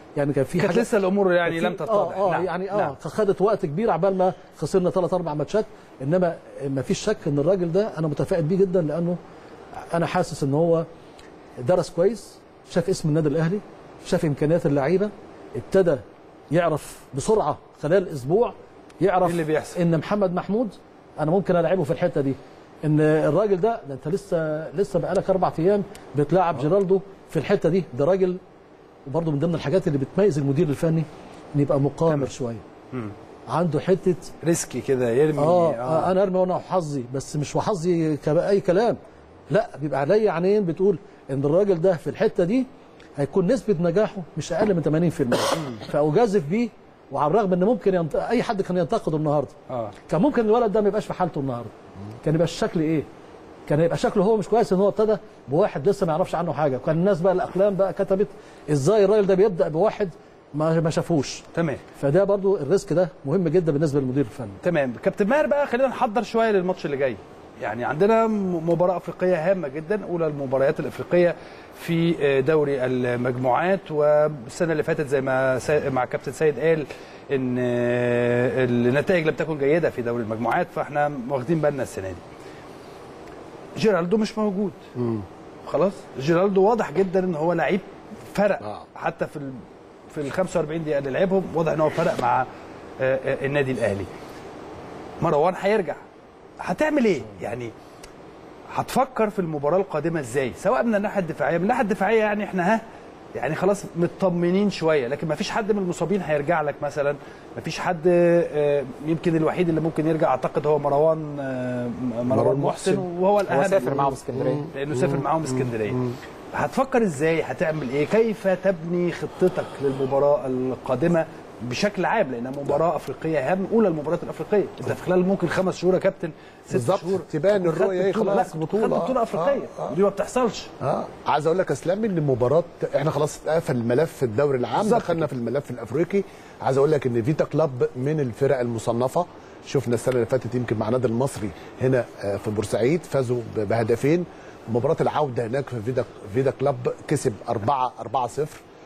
يعني كان في كانت حاجة- لسه الامور يعني في- لم تتضح اه اه نعم. يعني اه نعم. خدت وقت كبير عبال ما خسرنا ثلاث اربع ماتشات انما ما فيش شك ان الراجل ده انا متفائل بيه جدا لانه انا حاسس ان هو درس كويس شاف اسم النادي الاهلي شاف امكانيات اللعيبه ابتدى يعرف بسرعه خلال اسبوع يعرف إيه اللي بيحصل؟ ان محمد محمود انا ممكن العبه في الحته دي ان الراجل ده ده انت لسه لسه بقالك اربع ايام بتلاعب جيرالدو في الحته دي ده راجل وبرضه من ضمن الحاجات اللي بتميز المدير الفني ان يبقى مقامر شويه عنده حته ريسكي كده يرمي آه, اه انا ارمي وانا وحظي بس مش وحظي كاي كلام لا بيبقى عليا عينين بتقول ان الراجل ده في الحته دي هيكون نسبه نجاحه مش اقل من 80% فاجازف بيه وعلى الرغم ان ممكن ينت... اي حد كان ينتقده النهارده اه كان ممكن الولد ده ما يبقاش في حالته النهارده كان يبقى الشكل ايه كان يبقى شكله هو مش كويس ان هو ابتدى بواحد لسه ما يعرفش عنه حاجه كان الناس بقى الاقلام بقى كتبت ازاي الراجل ده بيبدا بواحد ما ما شافوش تمام فده برضو الريسك ده مهم جدا بالنسبه للمدير الفني تمام كابتن ماهر بقى خلينا نحضر شويه للماتش اللي جاي يعني عندنا م- مباراه افريقيه هامه جدا اولى المباريات الافريقيه في آه، دوري المجموعات والسنه اللي فاتت زي ما سا- مع كابتن سيد قال ان آه، النتائج لم تكن جيده في دوري المجموعات فاحنا واخدين بالنا السنه دي جيرالدو مش موجود خلاص جيرالدو واضح جدا ان هو لعيب فرق آه. حتى في ال في ال 45 دقيقه اللي لعبهم واضح ان هو فرق مع آه، آه، النادي الاهلي مروان هيرجع هتعمل ايه يعني هتفكر في المباراه القادمه ازاي سواء من الناحيه الدفاعيه من الناحيه الدفاعيه يعني احنا ها يعني خلاص مطمنين شويه لكن ما فيش حد من المصابين هيرجع لك مثلا ما فيش حد آه، يمكن الوحيد اللي ممكن يرجع اعتقد هو مروان آه، مروان مروان محسن محسن. وهو الاهم هو سافر معاهم اسكندريه لانه سافر معاهم اسكندريه هتفكر ازاي هتعمل ايه كيف تبني خطتك للمباراه القادمه بشكل عام لانها مباراه افريقيه هام اولى المباريات الافريقيه انت في خلال ممكن خمس شهور يا كابتن ست بالظبط. شهور تبان خدت الرؤية إيه، بطولة. خلاص لا، بطولة. خدت بطوله آه، افريقيه آه. ودي ما بتحصلش اه عايز اقول لك اسلام ان المباراه احنا خلاص اتقفل الملف الدوري العام بالظبط دخلنا في الملف الافريقي عايز اقول لك ان فيتا كلاب من الفرق المصنفه شفنا السنه اللي فاتت يمكن مع النادي المصري هنا آه، في بورسعيد فازوا ب- بهدفين مباراه العوده هناك في فيدا فيدا كلاب كسب 4 4 0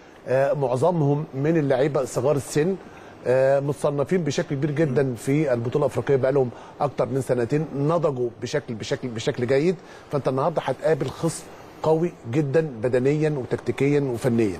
معظمهم من اللعيبه صغار السن آه، متصنفين بشكل كبير جدا في البطوله الافريقيه بقى لهم اكتر من سنتين نضجوا بشكل بشكل بشكل جيد فانت النهارده هتقابل خصم قوي جدا بدنيا وتكتيكيا وفنيا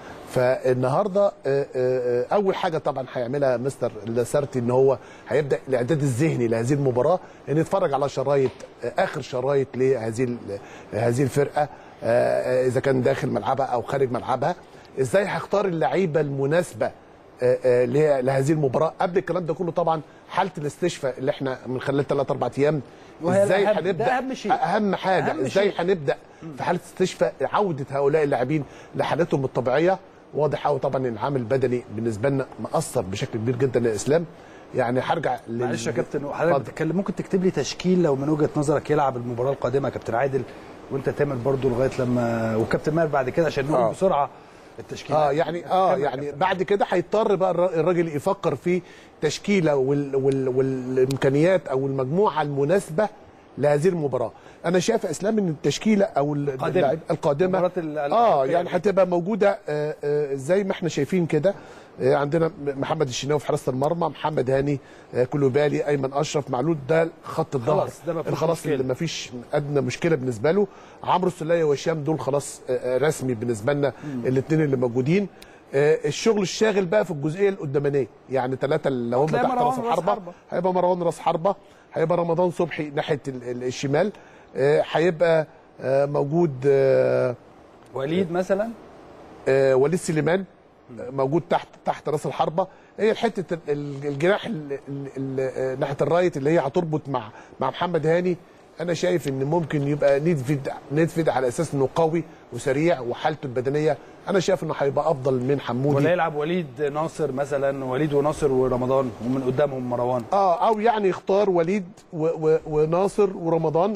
فالنهارده آه، آه، آه، اول حاجه طبعا هيعملها مستر لاسارتي ان هو هيبدا الاعداد الذهني لهذه المباراه ان يتفرج على شرايط آه، اخر شرايط لهذه ال- هذه الفرقه آه، آه، اذا كان داخل ملعبها او خارج ملعبها ازاي هختار اللعيبه المناسبه آه، آه، له- لهذه المباراه قبل الكلام ده كله طبعا حاله الاستشفاء اللي احنا من خلال 3 4 ايام وهي ازاي الأهم. ده هنبدا أهم شيء. اهم حاجه أهم ازاي شيء. هنبدا في حاله استشفاء عوده هؤلاء اللاعبين لحالتهم الطبيعيه واضح قوي طبعا ان العامل البدني بالنسبه لنا مأثر بشكل كبير جدا يا اسلام يعني هرجع لل- معلش يا كابتن اتفضل. حضرتك بتتكلم ممكن تكتب لي تشكيل لو من وجهه نظرك يلعب المباراه القادمه يا كابتن عادل وانت تامر برضو لغايه لما وكابتن ماهر بعد كده عشان نقول آه. بسرعه التشكيل اه يعني اه يعني بعد كده هيضطر بقى الر- الراجل يفكر في تشكيله وال وال والامكانيات او المجموعه المناسبه لهذه المباراه انا شايف يا اسلام ان التشكيله او ال- القادمة. اللاعب- القادمه مباراة ال- اه الأفريقية يعني دي. هتبقى موجوده آه آه زي ما احنا شايفين كده آه عندنا محمد الشناوي في حراسه المرمى محمد هاني آه كلوبالي ايمن اشرف معلول ده خط الظهر خلاص، ده ما فيهوش خلاص مشكلة. اللي ما فيش ادنى مشكله بالنسبه له عمرو السوليه وهشام دول خلاص آه، آه، رسمي بالنسبه لنا الاثنين اللي موجودين آه، الشغل الشاغل بقى في الجزئيه القدامانيه يعني ثلاثه اللي هم هتلاقي تحت مروان راس راس الحربه حربة. هيبقى مروان راس حربه هيبقى رمضان صبحي ناحيه ال- ال- الشمال آه، هيبقى آه، موجود آه، وليد مثلا آه، وليد سليمان آه، موجود تحت تحت راس الحربه هي حته ال- ال- الجناح ال- ال- ال- آه، ناحيه الرايت اللي هي هتربط مع مع محمد هاني انا شايف ان ممكن يبقى نيدفيد نيدفيد على اساس انه قوي وسريع وحالته البدنيه انا شايف انه هيبقى افضل من ولا حمودي يلعب وليد ناصر مثلا وليد وناصر ورمضان ومن قدامهم مروان اه او يعني يختار وليد و و وناصر ورمضان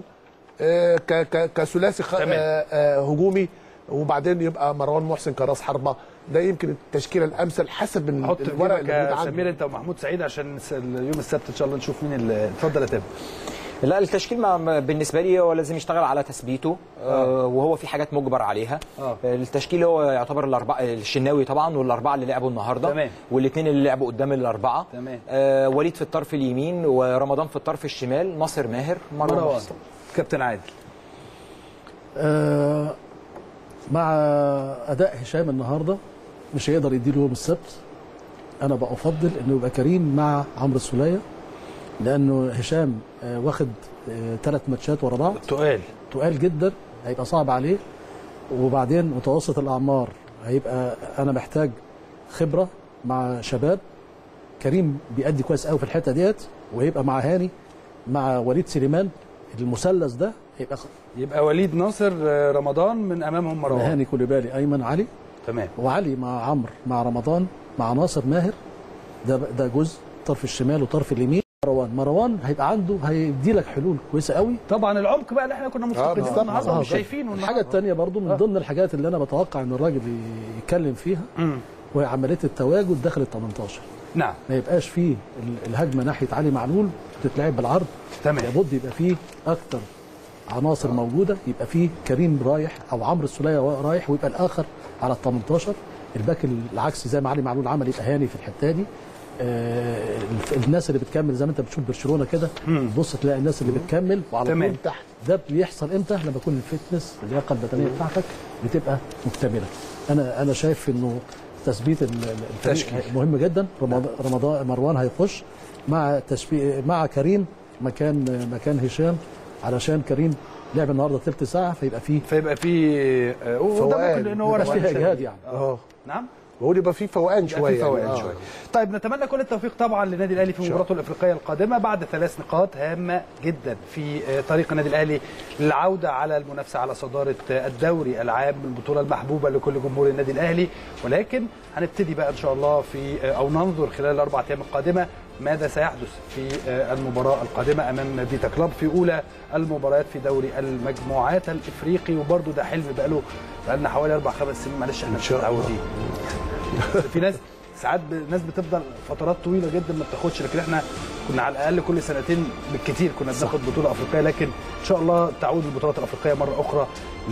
آه ك ك كثلاثي خ- تمام. آه آه هجومي وبعدين يبقى مروان محسن كراس حربه ده يمكن التشكيله الامثل حسب ال- حط الورق الورق اللي موجود سمير عنده انت ومحمود سعيد عشان الس- يوم السبت ان شاء الله نشوف مين اللي اتفضل يا تامر لا التشكيل ما ما- بالنسبه لي هو لازم يشتغل على تثبيته آه. وهو في حاجات مجبر عليها آه. التشكيل هو يعتبر الاربعه الشناوي طبعا والاربعه اللي لعبوا النهارده تمام. والاثنين اللي لعبوا قدام الاربعه تمام. آه وليد في الطرف اليمين ورمضان في الطرف الشمال ناصر ماهر مروان مروان محسن كابتن عادل آه، مع اداء هشام النهارده مش هيقدر يديله يوم السبت انا بقى افضل انه يبقى كريم مع عمرو السوليه لانه هشام آه، واخد ثلاث ماتشات ورا بعض تقال تقال جدا هيبقى صعب عليه وبعدين متوسط الاعمار هيبقى انا محتاج خبره مع شباب كريم بيأدي كويس قوي في الحته ديت وهيبقى مع هاني مع وليد سليمان المثلث ده هيبقى خ- يبقى وليد ناصر آه، رمضان من امامهم مروان هاني كوليبالي ايمن علي تمام وعلي مع عمرو مع رمضان مع ناصر ماهر ده ده جزء طرف الشمال وطرف اليمين مروان مروان هيبقى عنده هيدي لك حلول كويسه قوي طبعا العمق بقى اللي احنا كنا مفتقدينه بالظبط. النهارده آه، مش طبعاً. شايفينه الحاجه النهاردة. الثانيه برضو من آه. ضمن الحاجات اللي انا بتوقع ان الراجل يتكلم فيها مم. وهي عمليه التواجد داخل ال 18 نعم ما يبقاش فيه ال- الهجمه ناحيه علي معلول تتلعب بالعرض تمام لابد يبقى فيه اكتر عناصر موجوده يبقى فيه كريم رايح او عمرو السوليه رايح ويبقى الاخر على ال 18 الباك العكسي زي ما علي معلول عمل يبقى هاني في الحته دي آه الف- الناس اللي بتكمل زي ما انت بتشوف برشلونه كده تبص تلاقي الناس اللي بتكمل وعلى تمام. طول تحت ده بيحصل امتى لما يكون الفتنس اللياقه البدنيه بتاعتك بتبقى مكتمله انا انا شايف انه تثبيت ال- ال- الفريق تشكيل. مهم جدا رمضان رمضان مروان هيخش مع تشبيه مع كريم مكان مكان هشام علشان كريم لعب النهارده ثلث ساعه فيبقى فيه فيبقى في آه، وده فوقان. ممكن لان هو مبقاش روان فيها شديد. اجهاد يعني اه نعم بقول يبقى في فوقان يبقى شويه في فوائد يعني. آه. شويه طيب نتمنى كل التوفيق طبعا للنادي الاهلي في مباراته الافريقيه القادمه بعد ثلاث نقاط هامه جدا في آه، طريق النادي الاهلي للعوده على المنافسه على صداره آه، الدوري العام البطوله المحبوبه لكل جمهور النادي الاهلي ولكن هنبتدي بقى ان شاء الله في آه، او ننظر خلال الاربع ايام القادمه ماذا سيحدث في آه، المباراه القادمه امام فيتا كلوب في اولى المباريات في دوري المجموعات الافريقي وبرده ده حلم بقى له بقى لنا حوالي اربع خمس سنين معلش احنا مش متعودين في ناس ساعات ب... ناس بتفضل فترات طويله جدا ما بتاخدش لكن احنا كنا على الاقل كل سنتين بالكثير كنا بناخد بطوله افريقيه لكن ان شاء الله تعود البطولات الافريقيه مره اخرى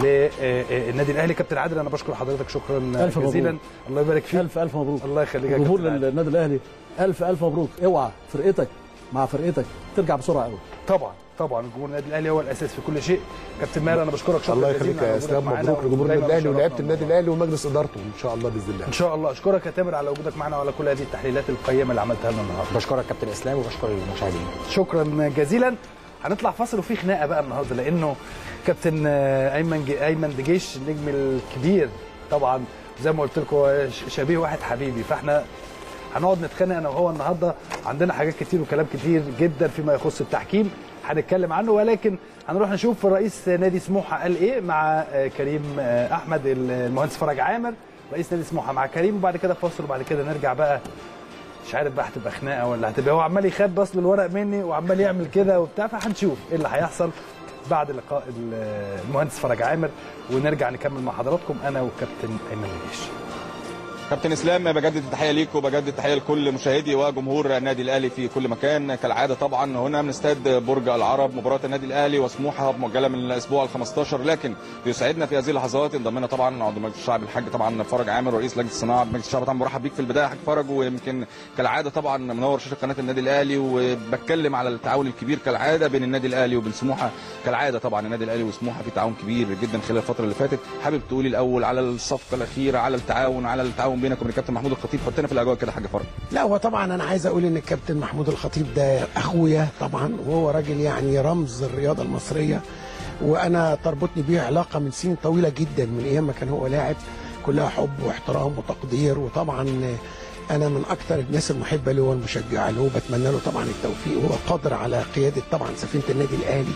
للنادي الاهلي كابتن عادل انا بشكر حضرتك شكرا ألف مبروك. جزيلا الله يبارك فيك الف الف مبروك الله يخليك يا جمهور كابتن عادل. النادي الاهلي الف الف مبروك اوعى فرقتك مع فرقتك ترجع بسرعه قوي طبعا طبعا جمهور النادي الاهلي هو الاساس في كل شيء كابتن ماهر انا بشكرك شكرا الله جزيلا يخليك على يا وجودك اسلام معانا مبروك لجمهور ودايماً النادي الاهلي مشرفنا ولعيبه النادي الاهلي ومجلس ادارته ان شاء الله باذن الله ان شاء الله اشكرك يا تامر على وجودك معنا وعلى كل هذه التحليلات القيمه اللي عملتها لنا النهارده بشكرك كابتن اسلام وبشكر المشاهدين شكرا جزيلا هنطلع فاصل وفي خناقه بقى النهارده لانه كابتن آه، ايمن ج- ايمن دجيش النجم الكبير طبعا زي ما قلت لكم هو ش- شبيه واحد حبيبي فاحنا هنقعد نتخانق انا وهو النهارده عندنا حاجات كتير وكلام كتير جدا فيما يخص التحكيم هنتكلم عنه ولكن هنروح نشوف رئيس نادي سموحه قال ايه مع آه، كريم آه، احمد المهندس فرج عامر رئيس نادي سموحه مع كريم وبعد كده فاصل وبعد كده نرجع بقى مش عارف بقى هتبقى خناقه ولا هتبقى هو عمال يخبي اصل الورق مني وعمال يعمل كده وبتاع فهنشوف ايه اللي هيحصل بعد لقاء المهندس فرج عامر ونرجع نكمل مع حضراتكم انا وكابتن ايمن الجيش كابتن اسلام بجدد التحيه ليك وبجدد التحيه لكل مشاهدي وجمهور النادي الاهلي في كل مكان كالعاده طبعا هنا من استاد برج العرب مباراه النادي الاهلي وسموحه مؤجله من الاسبوع ال 15 لكن يسعدنا في هذه اللحظات انضم لنا طبعا عضو مجلس الشعب الحاج طبعا فرج عامر رئيس لجنه الصناعه مجلس الشعب طبعا برحب بيك في البدايه يا حاج فرج ويمكن كالعاده طبعا منور شاشه قناه النادي الاهلي وبتكلم على التعاون الكبير كالعاده بين النادي الاهلي وبين سموحه كالعاده طبعا النادي الاهلي وسموحه في تعاون كبير جدا خلال الفتره اللي فاتت حابب تقولي الاول على الصفقه الاخيره على التعاون على التعاون بينك وبين الكابتن محمود الخطيب حطنا في الاجواء كده يا حاج فرج لا هو طبعا انا عايز اقول ان الكابتن محمود الخطيب ده اخويا طبعا وهو راجل يعني رمز الرياضه المصريه وانا تربطني بيه علاقه من سنين طويله جدا من ايام ما كان هو لاعب كلها حب واحترام وتقدير وطبعا انا من اكثر الناس المحبه له والمشجعه له بتمنى له طبعا التوفيق وهو قادر على قياده طبعا سفينه النادي الاهلي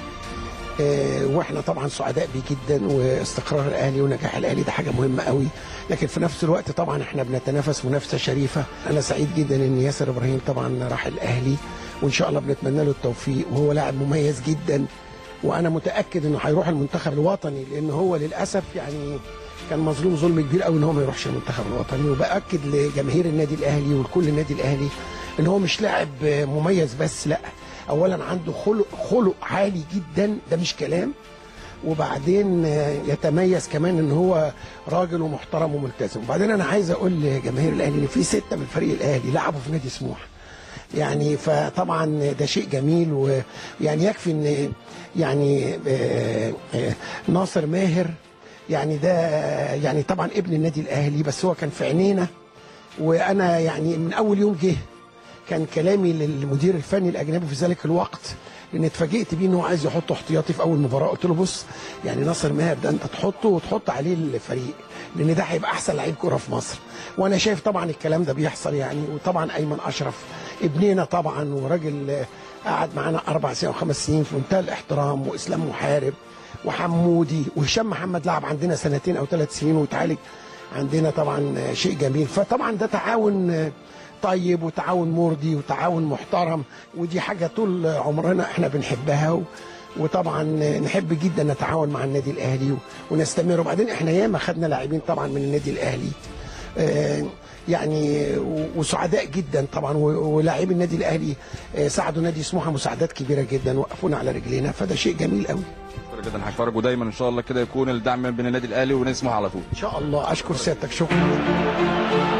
آه، واحنا طبعا سعداء بيه جدا واستقرار الاهلي ونجاح الاهلي ده حاجه مهمه قوي لكن في نفس الوقت طبعا احنا بنتنافس منافسه شريفه انا سعيد جدا ان ياسر ابراهيم طبعا راح الاهلي وان شاء الله بنتمنى له التوفيق وهو لاعب مميز جدا وانا متاكد انه هيروح المنتخب الوطني لان هو للاسف يعني كان مظلوم ظلم كبير قوي ان هو ما يروحش المنتخب الوطني وباكد لجماهير النادي الاهلي ولكل النادي الاهلي ان هو مش لاعب مميز بس لا اولا عنده خلق خلق عالي جدا ده مش كلام وبعدين آه، يتميز كمان ان هو راجل ومحترم وملتزم وبعدين انا عايز اقول لجماهير الاهلي ان في سته من فريق الاهلي لعبوا في نادي سموحه يعني فطبعا ده شيء جميل ويعني يكفي ان يعني آه، آه، ناصر ماهر يعني ده يعني طبعا ابن النادي الاهلي بس هو كان في عينينا وانا يعني من اول يوم جه كان كلامي للمدير الفني الاجنبي في ذلك الوقت لان اتفاجئت بيه ان هو عايز يحطه احتياطي في اول مباراه قلت له بص يعني ناصر ماهر ده انت تحطه وتحط عليه الفريق لان ده هيبقى احسن لعيب كوره في مصر وانا شايف طبعا الكلام ده بيحصل يعني وطبعا ايمن اشرف ابننا طبعا وراجل آه، قعد معانا اربع سنين او خمس سنين في منتهى الاحترام واسلام محارب وحمودي وهشام محمد لعب عندنا سنتين او ثلاث سنين وتعالج عندنا طبعا آه، شيء جميل فطبعا ده تعاون آه، طيب وتعاون مرضي وتعاون محترم ودي حاجه طول عمرنا احنا بنحبها و... وطبعا نحب جدا نتعاون مع النادي الاهلي و... ونستمر وبعدين احنا ياما خدنا لاعبين طبعا من النادي الاهلي آه، يعني و- وسعداء جدا طبعا و- ولاعبي النادي الاهلي آه، ساعدوا نادي سموحه مساعدات كبيره جدا وقفونا على رجلينا فده شيء جميل قوي شكرا جدا حاج فرج ودايما ان شاء الله كده يكون الدعم بين النادي الاهلي ونادي سموحه على طول ان شاء الله اشكر سيادتك شكرا